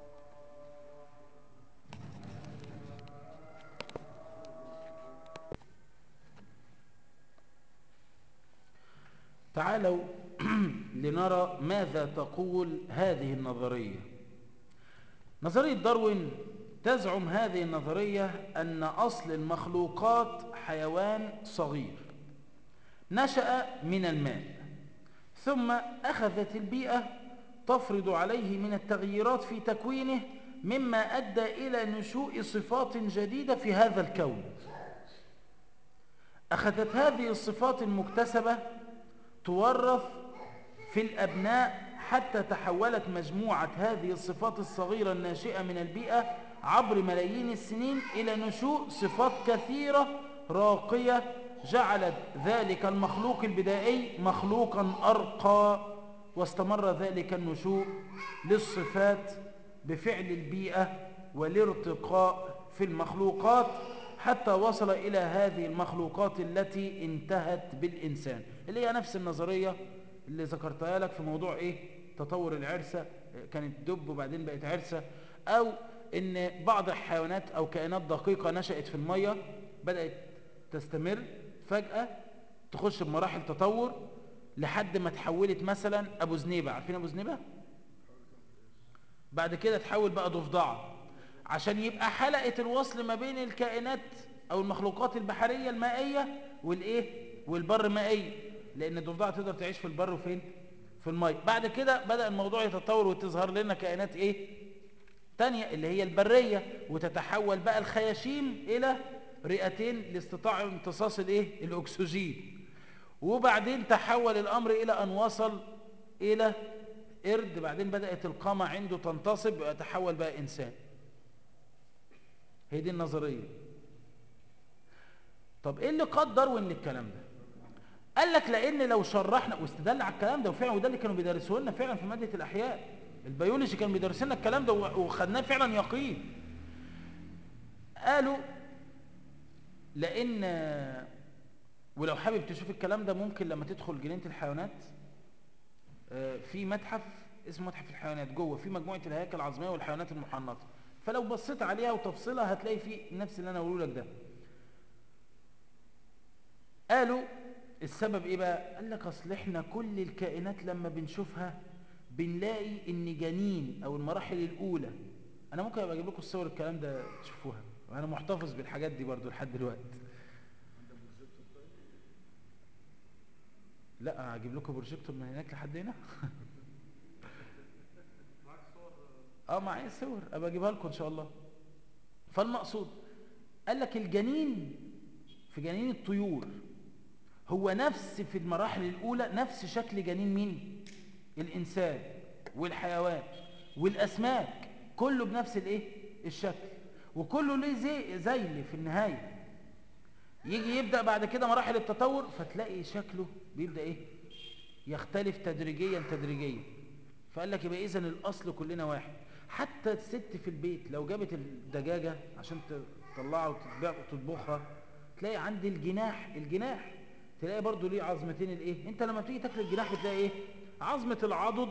تعالوا لنرى ماذا تقول هذه النظرية نظرية داروين تزعم هذه النظرية أن أصل المخلوقات حيوان صغير نشأ من الماء ثم أخذت البيئة تفرض عليه من التغييرات في تكوينه مما أدى إلى نشوء صفات جديدة في هذا الكون أخذت هذه الصفات المكتسبة تورث في الأبناء حتى تحولت مجموعة هذه الصفات الصغيرة الناشئة من البيئة عبر ملايين السنين إلى نشوء صفات كثيرة راقية جعلت ذلك المخلوق البدائي مخلوقا أرقى واستمر ذلك النشوء للصفات بفعل البيئة والارتقاء في المخلوقات حتى وصل إلى هذه المخلوقات التي انتهت بالإنسان اللي هي نفس النظرية اللي ذكرتها لك في موضوع إيه تطور العرسة كانت دب وبعدين بقت عرسة أو إن بعض الحيوانات أو كائنات دقيقة نشأت في المية بدأت تستمر فجأة تخش بمراحل تطور لحد ما تحولت مثلا أبو زنيبة عارفين أبو زنيبة؟ بعد كده تحول بقى ضفدعة عشان يبقى حلقة الوصل ما بين الكائنات أو المخلوقات البحرية المائية والإيه؟ والبر مائية لأن الضفدعة تقدر تعيش في البر وفين؟ في المية بعد كده بدأ الموضوع يتطور وتظهر لنا كائنات إيه؟ تانية اللي هي البرية وتتحول بقى الخياشيم إلى رئتين لاستطاع امتصاص الإيه؟ الأكسجين وبعدين تحول الأمر إلى أن وصل إلى قرد بعدين بدأت القامة عنده تنتصب ويتحول بقى إنسان هي دي النظرية طب إيه اللي قاد داروين للكلام ده قال لك لأن لو شرحنا واستدل على الكلام ده وفعلا وده اللي كانوا بيدرسوه لنا فعلا في مادة الأحياء البيولوجي كان بيدرس لنا الكلام ده وخدناه فعلا يقين قالوا لأن ولو حابب تشوف الكلام ده ممكن لما تدخل جنينة الحيوانات في متحف اسمه متحف الحيوانات جوه في مجموعة الهياكل العظمية والحيوانات المحنطة فلو بصيت عليها وتفصيلها هتلاقي فيه نفس اللي انا اقوله لك ده قالوا السبب ايه بقى قال لك اصل احنا كل الكائنات لما بنشوفها بنلاقي ان جنين او المراحل الاولى انا ممكن ابقى اجيب لكم الصور الكلام ده تشوفوها وانا محتفظ بالحاجات دي برضو لحد دلوقتي لا هجيب لكم بروجيكتور من هناك لحد هنا اه معايا صور ابقى اجيبها لكم ان شاء الله فالمقصود قال لك الجنين في جنين الطيور هو نفس في المراحل الاولى نفس شكل جنين مين الانسان والحيوان والاسماك كله بنفس الايه الشكل وكله ليه زي زيل في النهايه يجي يبدا بعد كده مراحل التطور فتلاقي شكله بيبدا ايه يختلف تدريجيا تدريجيا فقال لك يبقى اذا الاصل كلنا واحد حتى الست في البيت لو جابت الدجاجه عشان تطلعها وتتباع وتطبخها تلاقي عند الجناح الجناح تلاقي برضو ليه عظمتين الايه انت لما بتيجي تاكل الجناح بتلاقي ايه عظمه العضد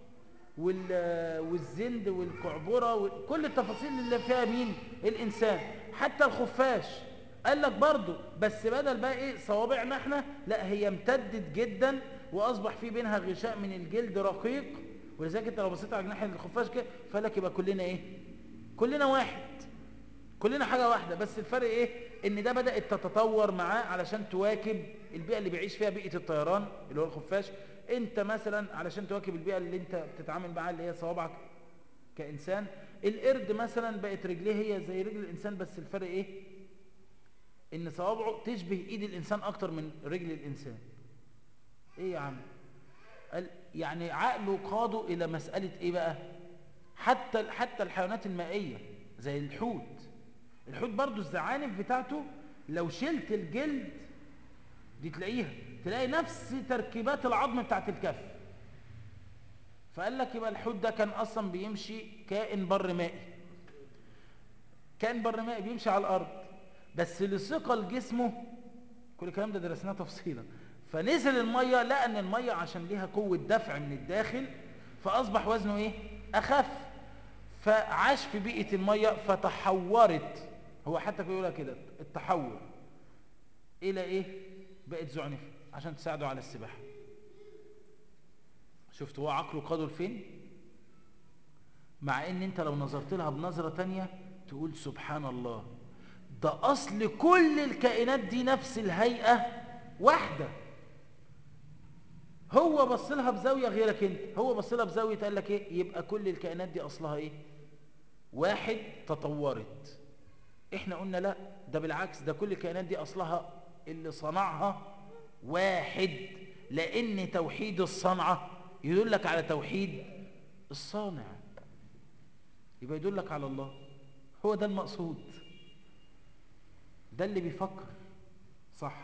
والزند والكعبره وكل التفاصيل اللي فيها مين الانسان حتى الخفاش قال لك برضو بس بدل بقى ايه صوابعنا احنا لا هي امتدت جدا واصبح في بينها غشاء من الجلد رقيق ولذلك انت لو بصيت على جناح الخفاش كده فقال لك يبقى كلنا ايه كلنا واحد كلنا حاجه واحده بس الفرق ايه ان ده بدات تتطور معاه علشان تواكب البيئه اللي بيعيش فيها بيئه الطيران اللي هو الخفاش انت مثلا علشان تواكب البيئه اللي انت بتتعامل معاها اللي هي صوابعك كانسان القرد مثلا بقت رجليه هي زي رجل الانسان بس الفرق ايه ان صوابعه تشبه ايد الانسان اكتر من رجل الانسان ايه يا عم قال يعني عقله قاده الى مساله ايه بقى حتى حتى الحيوانات المائيه زي الحوت الحوت برضو الزعانف بتاعته لو شلت الجلد دي تلاقيها تلاقي نفس تركيبات العظم بتاعت الكف فقال لك يبقى الحوت ده كان اصلا بيمشي كائن بر مائي كائن بر مائي بيمشي على الارض بس لثقل جسمه كل الكلام ده درسناه تفصيلا فنزل الميه لقى ان الميه عشان ليها قوه دفع من الداخل فاصبح وزنه ايه اخف فعاش في بيئه الميه فتحورت هو حتى بيقولها كده التحور الى ايه بقت زعنفه عشان تساعده على السباحه شفت هو عقله قاده لفين مع ان انت لو نظرت لها بنظره تانية تقول سبحان الله ده اصل كل الكائنات دي نفس الهيئه واحده هو بص لها بزاويه غيرك انت هو بص لها بزاويه قال لك ايه يبقى كل الكائنات دي اصلها ايه واحد تطورت احنا قلنا لا ده بالعكس ده كل الكائنات دي اصلها اللي صنعها واحد لان توحيد الصنعه يدلك على توحيد الصانع يبقى يدلك على الله هو ده المقصود ده اللي بيفكر صح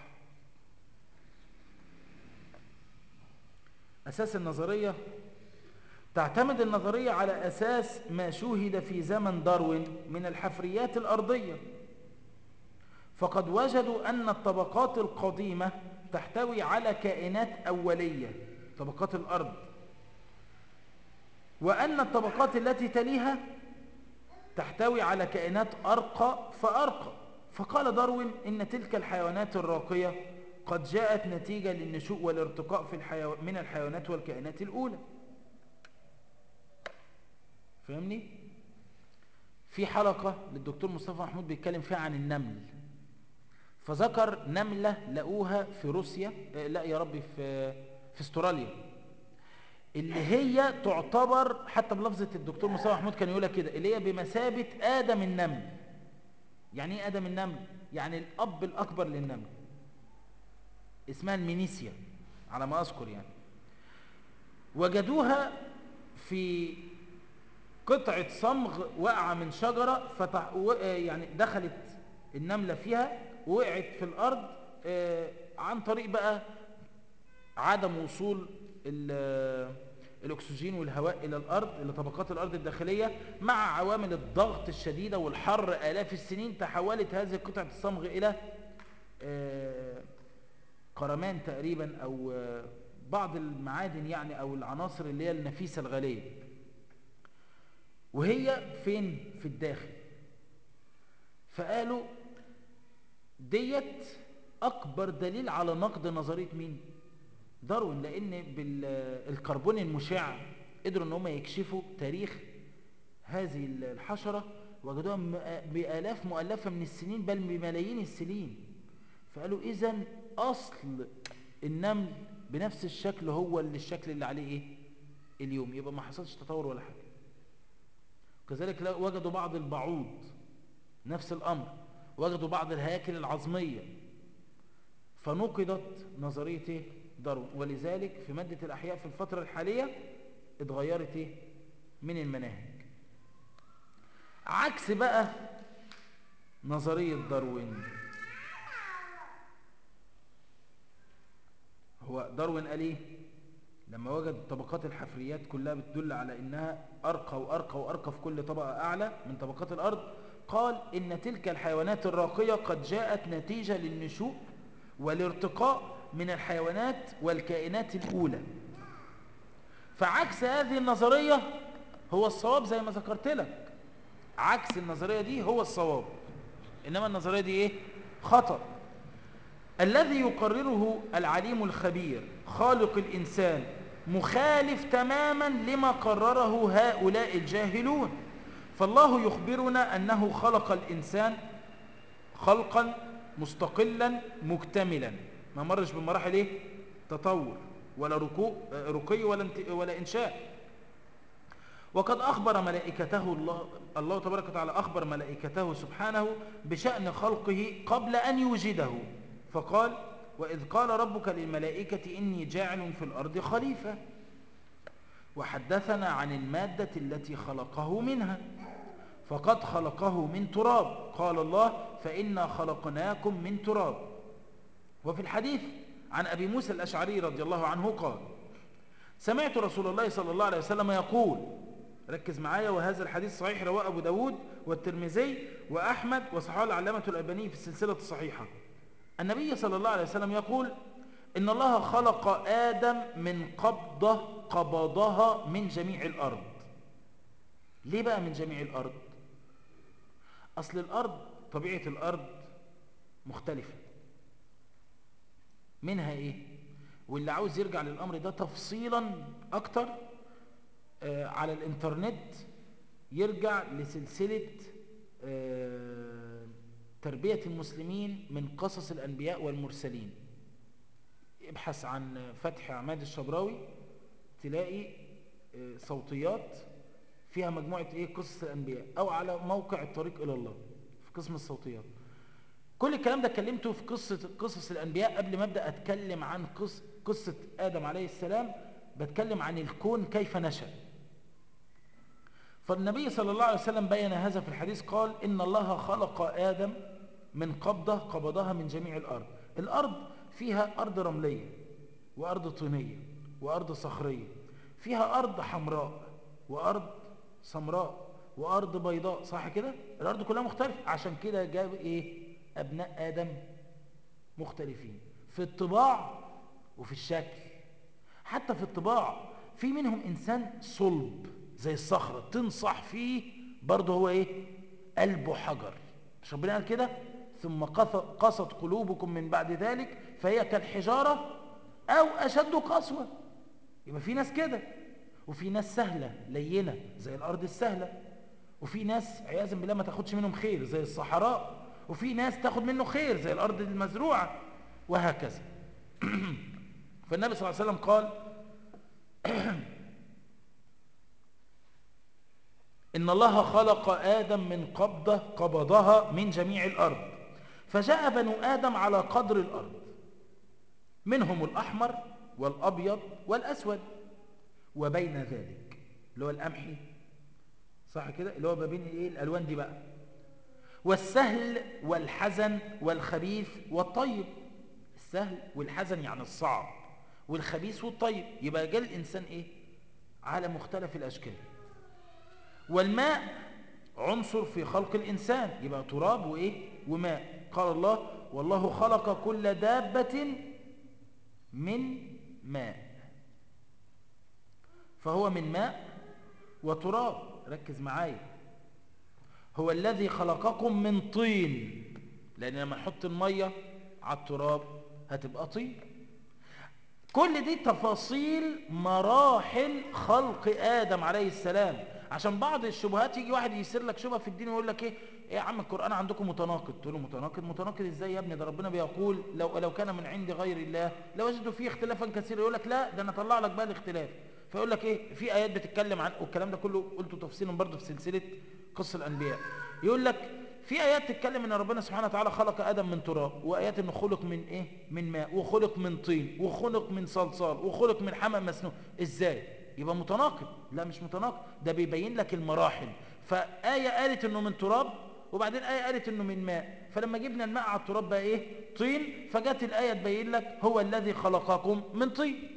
أساس النظرية تعتمد النظرية على أساس ما شوهد في زمن داروين من الحفريات الأرضية فقد وجدوا أن الطبقات القديمة تحتوي على كائنات أولية طبقات الأرض وأن الطبقات التي تليها تحتوي على كائنات أرقى فأرقى فقال داروين إن تلك الحيوانات الراقية قد جاءت نتيجة للنشوء والارتقاء في الحيو... من الحيوانات والكائنات الأولى فهمني؟ في حلقة للدكتور مصطفى محمود بيتكلم فيها عن النمل فذكر نملة لقوها في روسيا لا يا ربي في في استراليا اللي هي تعتبر حتى بلفظة الدكتور مصطفى محمود كان يقولها كده اللي هي بمثابة آدم النمل يعني ايه آدم النمل؟ يعني الأب الأكبر للنمل اسمها المينيسيا على ما أذكر يعني وجدوها في قطعة صمغ وقع من شجرة فتح يعني دخلت النملة فيها وقعت في الأرض عن طريق بقى عدم وصول الأكسجين والهواء إلى الأرض إلى طبقات الأرض الداخلية مع عوامل الضغط الشديدة والحر آلاف السنين تحولت هذه قطعة الصمغ إلى قرمان تقريبا أو بعض المعادن يعني أو العناصر اللي هي النفيسة الغالية وهي فين في الداخل فقالوا ديت أكبر دليل على نقد نظرية مين؟ داروين لأن بالكربون المشع قدروا ان هم يكشفوا تاريخ هذه الحشرة وجدوها بآلاف مؤلفة من السنين بل بملايين السنين فقالوا إذا أصل النمل بنفس الشكل هو اللي الشكل اللي عليه إيه؟ اليوم يبقى ما حصلش تطور ولا حاجة كذلك وجدوا بعض البعوض نفس الأمر وجدوا بعض الهياكل العظمية فنقضت نظرية إيه؟ داروين ولذلك في مادة الأحياء في الفترة الحالية اتغيرت إيه؟ من المناهج عكس بقى نظرية داروين هو داروين قال ايه لما وجد طبقات الحفريات كلها بتدل على انها ارقى وارقى وارقى في كل طبقة اعلى من طبقات الارض قال ان تلك الحيوانات الراقية قد جاءت نتيجة للنشوء والارتقاء من الحيوانات والكائنات الاولى فعكس هذه النظرية هو الصواب زي ما ذكرت لك عكس النظرية دي هو الصواب إنما النظرية دي إيه؟ خطأ الذي يقرره العليم الخبير خالق الإنسان مخالف تماما لما قرره هؤلاء الجاهلون فالله يخبرنا أنه خلق الإنسان خلقا مستقلا مكتملا ما مرش بمراحل إيه؟ تطور ولا ركوع رقي ولا, ولا إنشاء وقد أخبر ملائكته الله, الله تبارك وتعالى أخبر ملائكته سبحانه بشأن خلقه قبل أن يوجده فقال وإذ قال ربك للملائكة إني جاعل في الأرض خليفة وحدثنا عن المادة التي خلقه منها فقد خلقه من تراب قال الله فإنا خلقناكم من تراب وفي الحديث عن أبي موسى الأشعري رضي الله عنه قال سمعت رسول الله صلى الله عليه وسلم يقول ركز معايا وهذا الحديث صحيح رواه أبو داود والترمذي وأحمد وصححه العلامة الألباني في السلسلة الصحيحة النبي صلى الله عليه وسلم يقول إن الله خلق آدم من قبضة قبضها من جميع الأرض ليه بقى من جميع الأرض أصل الأرض طبيعة الأرض مختلفة منها إيه واللي عاوز يرجع للأمر ده تفصيلا أكتر آه على الإنترنت يرجع لسلسلة آه تربية المسلمين من قصص الأنبياء والمرسلين ابحث عن فتح عماد الشبراوي تلاقي آه صوتيات فيها مجموعة إيه قصص الأنبياء أو على موقع الطريق إلى الله في قسم الصوتيات كل الكلام ده اتكلمته في قصة قصص الأنبياء قبل ما أبدأ أتكلم عن قص قصة آدم عليه السلام بتكلم عن الكون كيف نشأ فالنبي صلى الله عليه وسلم بين هذا في الحديث قال إن الله خلق آدم من قبضة قبضها من جميع الأرض الأرض فيها أرض رملية وأرض طينية وأرض صخرية فيها أرض حمراء وأرض سمراء وأرض بيضاء صح كده الأرض كلها مختلفة عشان كده جاب إيه أبناء آدم مختلفين في الطباع وفي الشكل حتى في الطباع في منهم إنسان صلب زي الصخرة تنصح فيه برضه هو إيه قلبه حجر مش ربنا قال كده ثم قصت قلوبكم من بعد ذلك فهي كالحجارة أو أشد قسوة يبقى في ناس كده وفي ناس سهلة لينة زي الأرض السهلة وفي ناس عياذا بالله ما تاخدش منهم خير زي الصحراء وفي ناس تاخد منه خير زي الأرض المزروعة وهكذا فالنبي صلى الله عليه وسلم قال إن الله خلق آدم من قبضة قبضها من جميع الأرض فجاء بنو آدم على قدر الأرض منهم الأحمر والأبيض والأسود وبين ذلك اللي هو القمحي صح كده اللي هو ما بين ايه الالوان دي بقى والسهل والحزن والخبيث والطيب السهل والحزن يعني الصعب والخبيث والطيب يبقى جاء الانسان ايه على مختلف الاشكال والماء عنصر في خلق الانسان يبقى تراب وايه وماء قال الله والله خلق كل دابه من ماء فهو من ماء وتراب ركز معايا هو الذي خلقكم من طين لأن لما نحط المية على التراب هتبقى طين كل دي تفاصيل مراحل خلق آدم عليه السلام عشان بعض الشبهات يجي واحد يسير لك شبهه في الدين ويقول لك ايه ايه يا عم القرآن عندكم متناقض تقول له متناقض متناقض ازاي يا ابني ده ربنا بيقول لو لو كان من عند غير الله لوجدوا فيه اختلافا كثيرا يقول لك لا ده انا اطلع لك بقى الاختلاف فيقول لك ايه في ايات بتتكلم عن والكلام ده كله قلته تفصيلا برضه في سلسله قصه الانبياء يقول لك في ايات تتكلم ان ربنا سبحانه وتعالى خلق ادم من تراب وايات انه خلق من ايه من ماء وخلق من طين وخلق من صلصال وخلق من حمأ مسنون ازاي يبقى متناقض لا مش متناقض ده بيبين لك المراحل فآية قالت انه من تراب وبعدين آية قالت انه من ماء فلما جبنا الماء على التراب بقى ايه طين فجت الآية تبين لك هو الذي خلقكم من طين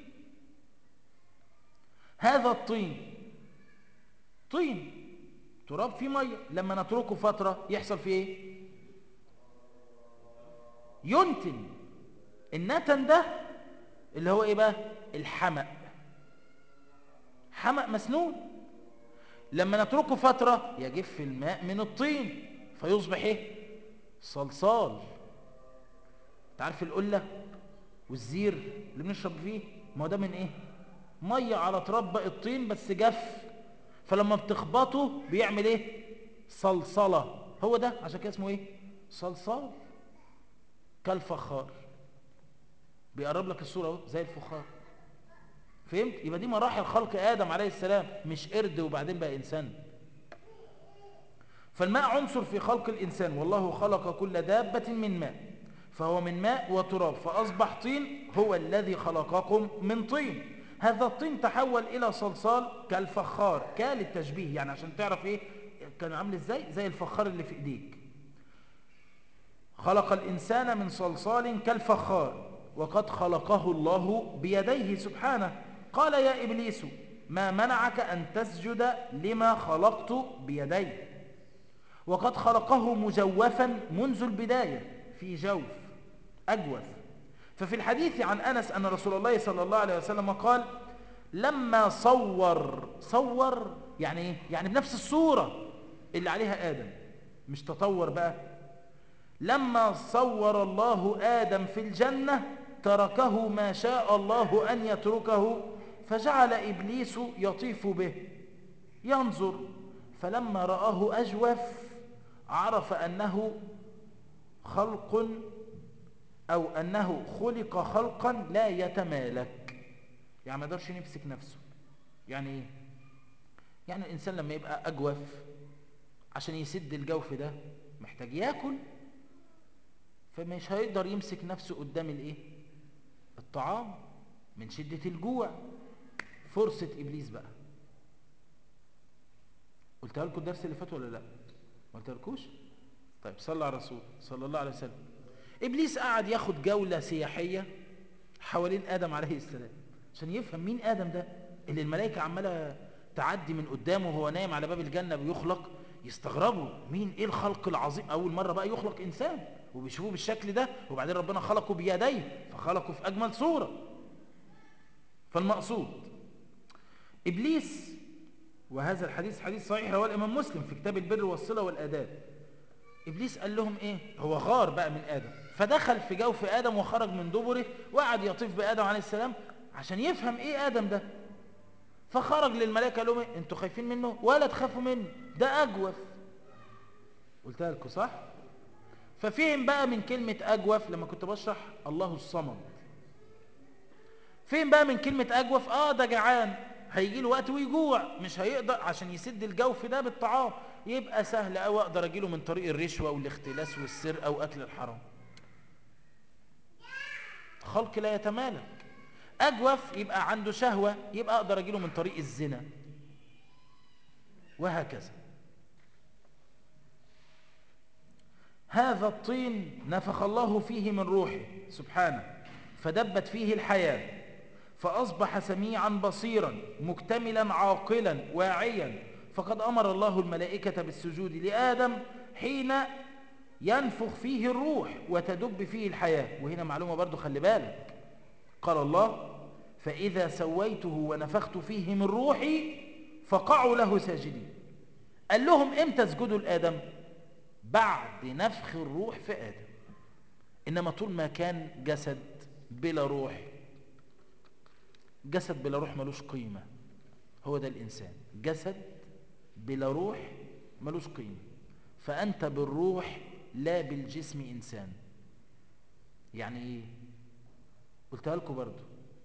هذا الطين طين تراب فيه ميه لما نتركه فتره يحصل فيه ايه ينتن النتن ده اللي هو ايه بقى الحمأ حمأ مسنون لما نتركه فتره يجف الماء من الطين فيصبح ايه صلصال تعرف القله والزير اللي بنشرب فيه ما هو ده من ايه ميه على تراب بقى الطين بس جف فلما بتخبطه بيعمل ايه صلصلة هو ده عشان كده اسمه ايه صلصال كالفخار بيقرب لك الصورة اهو زي الفخار فهمت يبقى دي مراحل خلق آدم عليه السلام مش قرد وبعدين بقى إنسان فالماء عنصر في خلق الإنسان والله خلق كل دابة من ماء فهو من ماء وتراب فأصبح طين هو الذي خلقكم من طين هذا الطين تحول إلى صلصال كالفخار كالتشبيه يعني عشان تعرف إيه كان عامل إزاي زي الفخار اللي في إيديك خلق الإنسان من صلصال كالفخار وقد خلقه الله بيديه سبحانه قال يا إبليس ما منعك أن تسجد لما خلقت بيدي وقد خلقه مجوفا منذ البداية في جوف أجوف ففي الحديث عن أنس أن رسول الله صلى الله عليه وسلم قال لما صور صور يعني ايه يعني بنفس الصورة اللي عليها آدم مش تطور بقى لما صور الله آدم في الجنة تركه ما شاء الله أن يتركه فجعل إبليس يطيف به ينظر فلما رآه أجوف عرف أنه خلق أو أنه خلق خلقا لا يتمالك يعني ما يقدرش يمسك نفسه يعني إيه؟ يعني الإنسان لما يبقى أجوف عشان يسد الجوف ده محتاج ياكل فمش هيقدر يمسك نفسه قدام الايه الطعام من شدة الجوع فرصة إبليس بقى قلتها لكم الدرس اللي فات ولا لا ما قلتلكوش طيب صلى على الرسول صلى الله عليه وسلم إبليس قعد ياخد جولة سياحية حوالين آدم عليه السلام عشان يفهم مين آدم ده اللي الملائكة عمالة تعدي من قدامه وهو نايم على باب الجنة بيخلق يستغربوا مين ايه الخلق العظيم اول مرة بقى يخلق انسان وبيشوفوه بالشكل ده وبعدين ربنا خلقه بيديه فخلقه في اجمل صورة فالمقصود ابليس وهذا الحديث حديث صحيح رواه الامام مسلم في كتاب البر والصلة والاداب ابليس قال لهم ايه هو غار بقى من ادم فدخل في جوف ادم وخرج من دبره وقعد يطيف بادم عليه السلام عشان يفهم ايه ادم ده فخرج للملائكه قال لهم إيه؟ انتوا خايفين منه ولا تخافوا منه ده اجوف قلتها لكم صح ففهم بقى من كلمة أجوف لما كنت بشرح الله الصمد فهم بقى من كلمة أجوف آه ده جعان هيجي له وقت ويجوع مش هيقدر عشان يسد الجوف ده بالطعام يبقى سهل قوي اقدر اجيله من طريق الرشوة والاختلاس والسرقة واكل الحرام خلق لا يتمالك أجوف يبقى عنده شهوة يبقى أقدر أجيله من طريق الزنا وهكذا هذا الطين نفخ الله فيه من روحه سبحانه فدبت فيه الحياة فأصبح سميعا بصيرا مكتملا عاقلا واعيا فقد أمر الله الملائكة بالسجود لآدم حين ينفخ فيه الروح وتدب فيه الحياة وهنا معلومة برضو خلي بالك قال الله فإذا سويته ونفخت فيه من روحي فقعوا له ساجدين قال لهم امتى اسجدوا لآدم بعد نفخ الروح في آدم إنما طول ما كان جسد بلا روح جسد بلا روح ملوش قيمة هو ده الإنسان جسد بلا روح ملوش قيمة فأنت بالروح لا بالجسم إنسان يعني إيه قلتها لكم برضو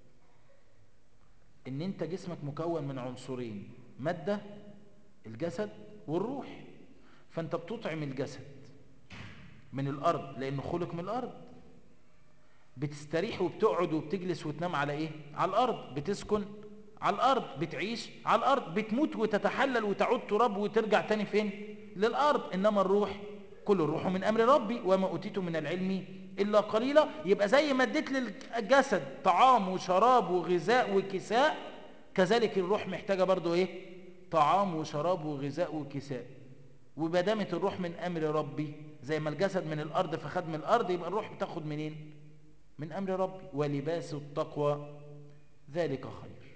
إن أنت جسمك مكون من عنصرين مادة الجسد والروح فأنت بتطعم الجسد من الأرض لأنه خلق من الأرض بتستريح وبتقعد وبتجلس وتنام على إيه؟ على الأرض بتسكن على الأرض بتعيش على الأرض بتموت وتتحلل وتعود تراب وترجع تاني فين؟ للأرض إنما الروح كل الروح من أمر ربي وما أوتيت من العلم إلا قليلا يبقى زي ما اديت للجسد طعام وشراب وغذاء وكساء كذلك الروح محتاجة برضو إيه؟ طعام وشراب وغذاء وكساء وبدامة الروح من أمر ربي زي ما الجسد من الأرض فخد من الأرض يبقى الروح بتاخد منين؟ من أمر ربي ولباس التقوى ذلك خير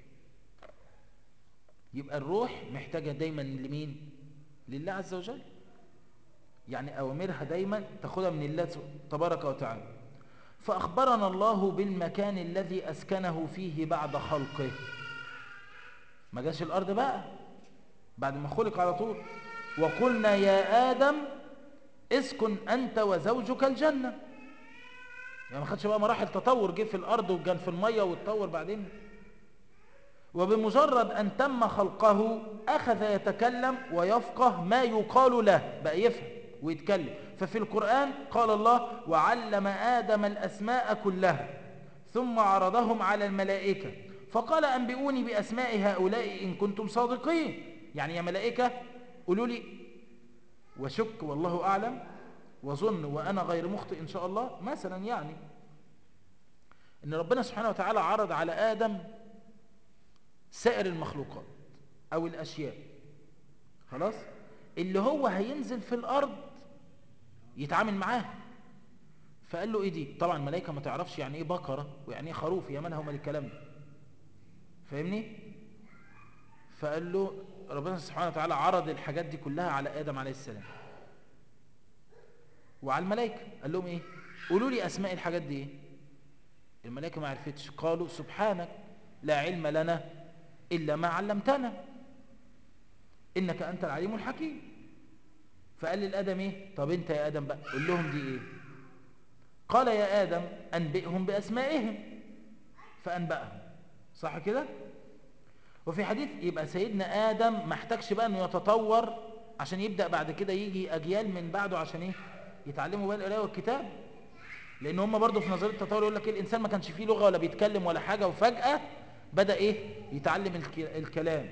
يبقى الروح محتاجة دايما لمين؟ لله عز وجل يعني أوامرها دايما تاخدها من الله تبارك وتعالى فأخبرنا الله بالمكان الذي أسكنه فيه بعد خلقه ما جاش الأرض بقى بعد ما خلق على طول وقلنا يا آدم اسكن أنت وزوجك الجنة يعني ما خدش بقى مراحل تطور جه في الأرض وكان في المية واتطور بعدين وبمجرد أن تم خلقه أخذ يتكلم ويفقه ما يقال له بقى يفهم ويتكلم ففي القرآن قال الله وعلم آدم الأسماء كلها ثم عرضهم على الملائكة فقال أنبئوني بأسماء هؤلاء إن كنتم صادقين يعني يا ملائكة قولوا لي وشك والله أعلم وظن وأنا غير مخطئ إن شاء الله مثلا يعني إن ربنا سبحانه وتعالى عرض على آدم سائر المخلوقات أو الأشياء خلاص اللي هو هينزل في الأرض يتعامل معاه فقال له ايه دي طبعا الملائكه ما تعرفش يعني ايه بقره ويعني ايه خروف يا مالها ومال الكلام ده فاهمني فقال له ربنا سبحانه وتعالى عرض الحاجات دي كلها على ادم عليه السلام وعلى الملائكه قال لهم ايه قولوا لي اسماء الحاجات دي ايه الملائكه ما عرفتش قالوا سبحانك لا علم لنا الا ما علمتنا انك انت العليم الحكيم فقال للادم ايه طب انت يا ادم بقى قول لهم دي ايه قال يا ادم انبئهم باسمائهم فانبأهم صح كده وفي حديث يبقى سيدنا ادم ما احتاجش بقى انه يتطور عشان يبدا بعد كده يجي اجيال من بعده عشان ايه يتعلموا بقى القرايه والكتاب لان هم برضه في نظريه التطور يقول لك ايه الانسان ما كانش فيه لغه ولا بيتكلم ولا حاجه وفجاه بدا ايه يتعلم الكلام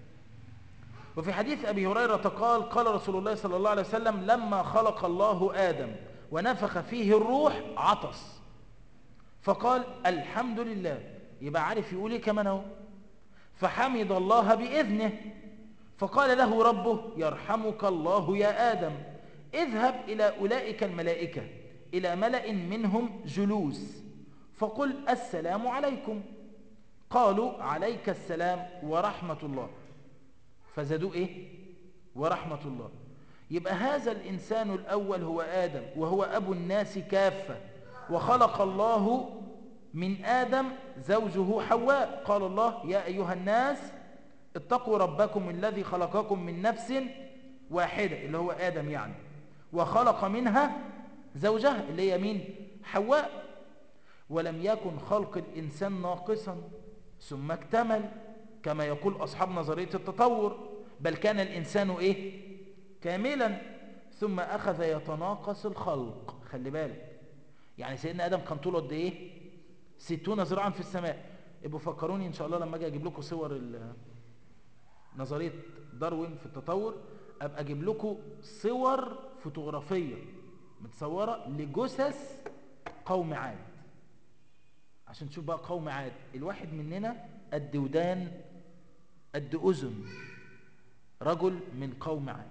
وفي حديث أبي هريرة قال قال رسول الله صلى الله عليه وسلم لما خلق الله آدم ونفخ فيه الروح عطس فقال الحمد لله يبقى عارف يقول ايه كمان اهو فحمد الله بإذنه فقال له ربه يرحمك الله يا آدم اذهب إلى أولئك الملائكة إلى ملأ منهم جلوس فقل السلام عليكم قالوا عليك السلام ورحمة الله فزادوا ايه ورحمة الله يبقى هذا الإنسان الأول هو آدم وهو أبو الناس كافة وخلق الله من آدم زوجه حواء قال الله يا أيها الناس اتقوا ربكم الذي خلقكم من نفس واحدة اللي هو آدم يعني وخلق منها زوجها اللي هي مين حواء ولم يكن خلق الإنسان ناقصا ثم اكتمل كما يقول أصحاب نظرية التطور بل كان الإنسان إيه كاملا ثم أخذ يتناقص الخلق خلي بالك يعني سيدنا آدم كان طوله قد إيه ستون ذراعا في السماء ابقوا فكروني إن شاء الله لما أجي أجيب لكم صور نظرية داروين في التطور أبقى أجيب لكم صور فوتوغرافية متصورة لجثث قوم عاد عشان تشوف بقى قوم عاد الواحد مننا قد ودان قد أذن رجل من قوم عاد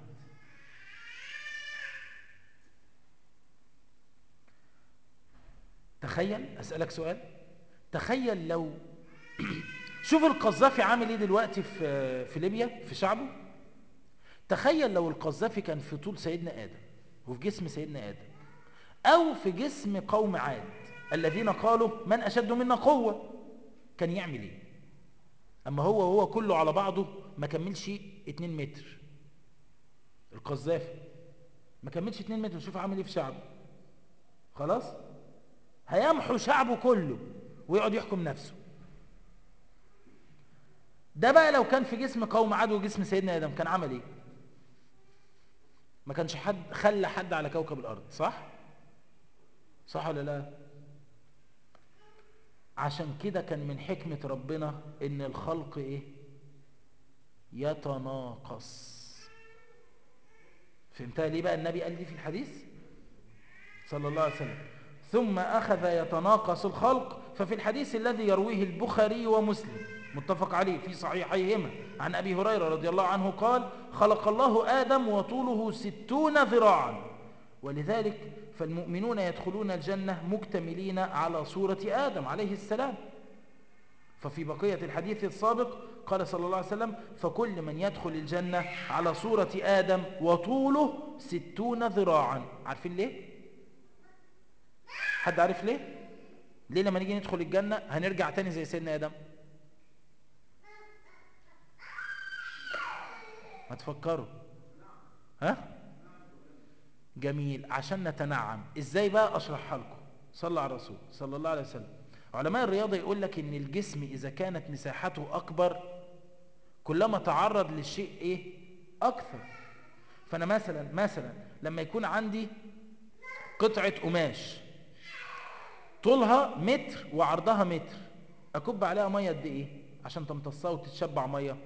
تخيل أسألك سؤال تخيل لو شوف القذافي عامل ايه دلوقتي في في ليبيا في شعبه تخيل لو القذافي كان في طول سيدنا آدم وفي جسم سيدنا آدم أو في جسم قوم عاد الذين قالوا من أشد منا قوة كان يعمل إيه أما هو هو كله على بعضه ما كملش 2 متر القذافي ما كملش 2 متر شوف عامل ايه في شعبه خلاص هيمحو شعبه كله ويقعد يحكم نفسه ده بقى لو كان في جسم قوم عاد وجسم سيدنا ادم كان عمل ايه ما كانش حد خلى حد على كوكب الارض صح صح ولا لا عشان كده كان من حكمة ربنا ان الخلق ايه يتناقص فهمتها ليه بقى النبي قال دي في الحديث صلى الله عليه وسلم ثم أخذ يتناقص الخلق ففي الحديث الذي يرويه البخاري ومسلم متفق عليه في صحيحيهما عن أبي هريرة رضي الله عنه قال خلق الله آدم وطوله ستون ذراعا ولذلك فالمؤمنون يدخلون الجنة مكتملين على صورة آدم عليه السلام ففي بقية الحديث السابق قال صلى الله عليه وسلم فكل من يدخل الجنة على صورة آدم وطوله ستون ذراعا عارفين ليه؟ حد عارف ليه؟ ليه لما نيجي ندخل الجنة هنرجع تاني زي سيدنا آدم؟ ما تفكروا ها؟ جميل عشان نتنعم ازاي بقى اشرحها لكم صلى على الرسول صلى الله عليه وسلم علماء الرياضة يقول لك ان الجسم اذا كانت مساحته اكبر كلما تعرض للشيء ايه اكثر فانا مثلا مثلا لما يكون عندي قطعة قماش طولها متر وعرضها متر اكب عليها مية قد ايه عشان تمتصها وتتشبع مية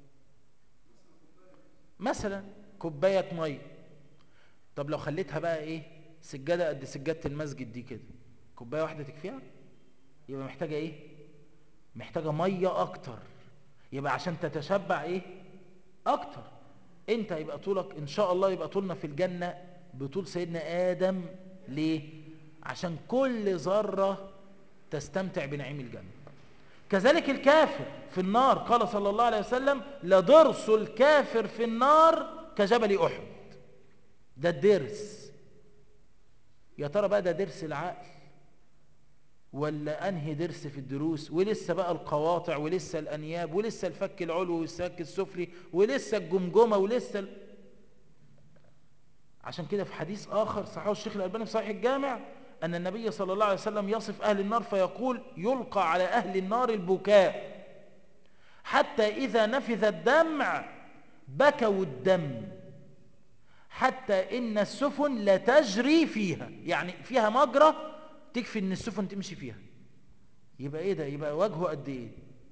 مثلا كوباية مية طب لو خليتها بقى ايه سجادة قد سجادة المسجد دي كده كوباية واحدة تكفيها يبقى محتاجة ايه محتاجة مية اكتر يبقى عشان تتشبع ايه اكتر انت يبقى طولك ان شاء الله يبقى طولنا في الجنة بطول سيدنا ادم ليه عشان كل ذرة تستمتع بنعيم الجنة كذلك الكافر في النار قال صلى الله عليه وسلم لضرس الكافر في النار كجبل احد ده الدرس يا ترى بقى ده درس العقل ولا انهي درس في الدروس ولسه بقى القواطع ولسه الانياب ولسه الفك العلوي والسك السفلي ولسه الجمجمه ولسه ال... عشان كده في حديث اخر صححه الشيخ الالباني في صحيح الجامع ان النبي صلى الله عليه وسلم يصف اهل النار فيقول يلقى على اهل النار البكاء حتى اذا نفذ الدمع بكوا الدم حتى ان السفن لتجري فيها يعني فيها مجرى تكفي ان السفن تمشي فيها يبقى ايه ده يبقى وجهه قد ايه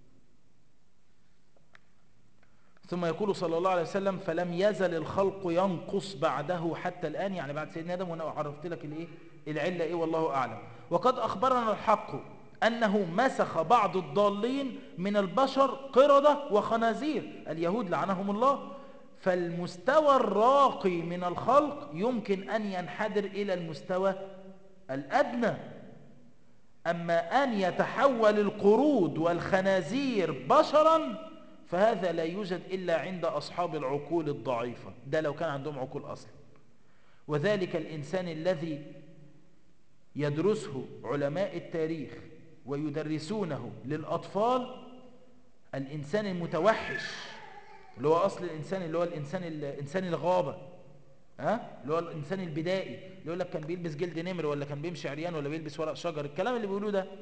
ثم يقول صلى الله عليه وسلم فلم يزل الخلق ينقص بعده حتى الآن يعني بعد سيدنا آدم وأنا عرفت لك الايه العلة ايه والله أعلم وقد أخبرنا الحق أنه مسخ بعض الضالين من البشر قردة وخنازير اليهود لعنهم الله فالمستوى الراقي من الخلق يمكن أن ينحدر إلى المستوى الأدنى أما أن يتحول القرود والخنازير بشرا فهذا لا يوجد إلا عند أصحاب العقول الضعيفة ده لو كان عندهم عقول أصلا وذلك الإنسان الذي يدرسه علماء التاريخ ويدرسونه للأطفال الإنسان المتوحش اللي هو أصل الإنسان اللي هو الإنسان الإنسان الغابة ها اللي هو الإنسان البدائي اللي يقول لك كان بيلبس جلد نمر ولا كان بيمشي عريان ولا بيلبس ورق شجر الكلام اللي بيقولوه ده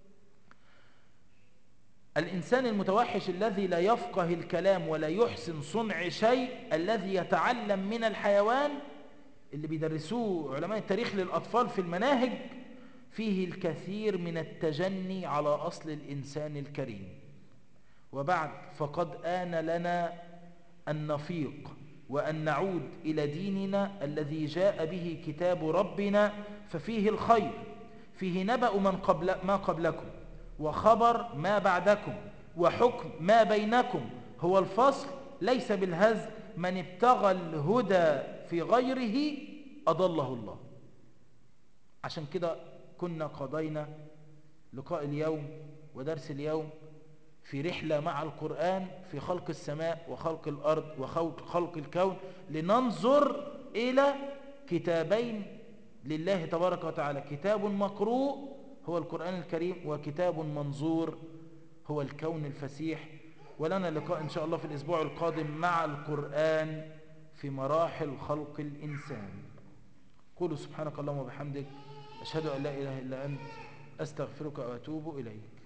الإنسان المتوحش الذي لا يفقه الكلام ولا يحسن صنع شيء الذي يتعلم من الحيوان اللي بيدرسوه علماء التاريخ للأطفال في المناهج فيه الكثير من التجني على أصل الإنسان الكريم وبعد فقد آن لنا أن نفيق وأن نعود إلى ديننا الذي جاء به كتاب ربنا ففيه الخير فيه نبأ من قبل ما قبلكم وخبر ما بعدكم وحكم ما بينكم هو الفصل ليس بالهزل من ابتغى الهدى في غيره أضله الله عشان كده كنا قضينا لقاء اليوم ودرس اليوم في رحلة مع القرآن في خلق السماء وخلق الأرض وخلق الكون لننظر إلى كتابين لله تبارك وتعالى كتاب مقروء هو القرآن الكريم وكتاب منظور هو الكون الفسيح ولنا لقاء إن شاء الله في الأسبوع القادم مع القرآن في مراحل خلق الإنسان قولوا سبحانك اللهم وبحمدك أشهد أن لا إله إلا أنت أستغفرك وأتوب إليك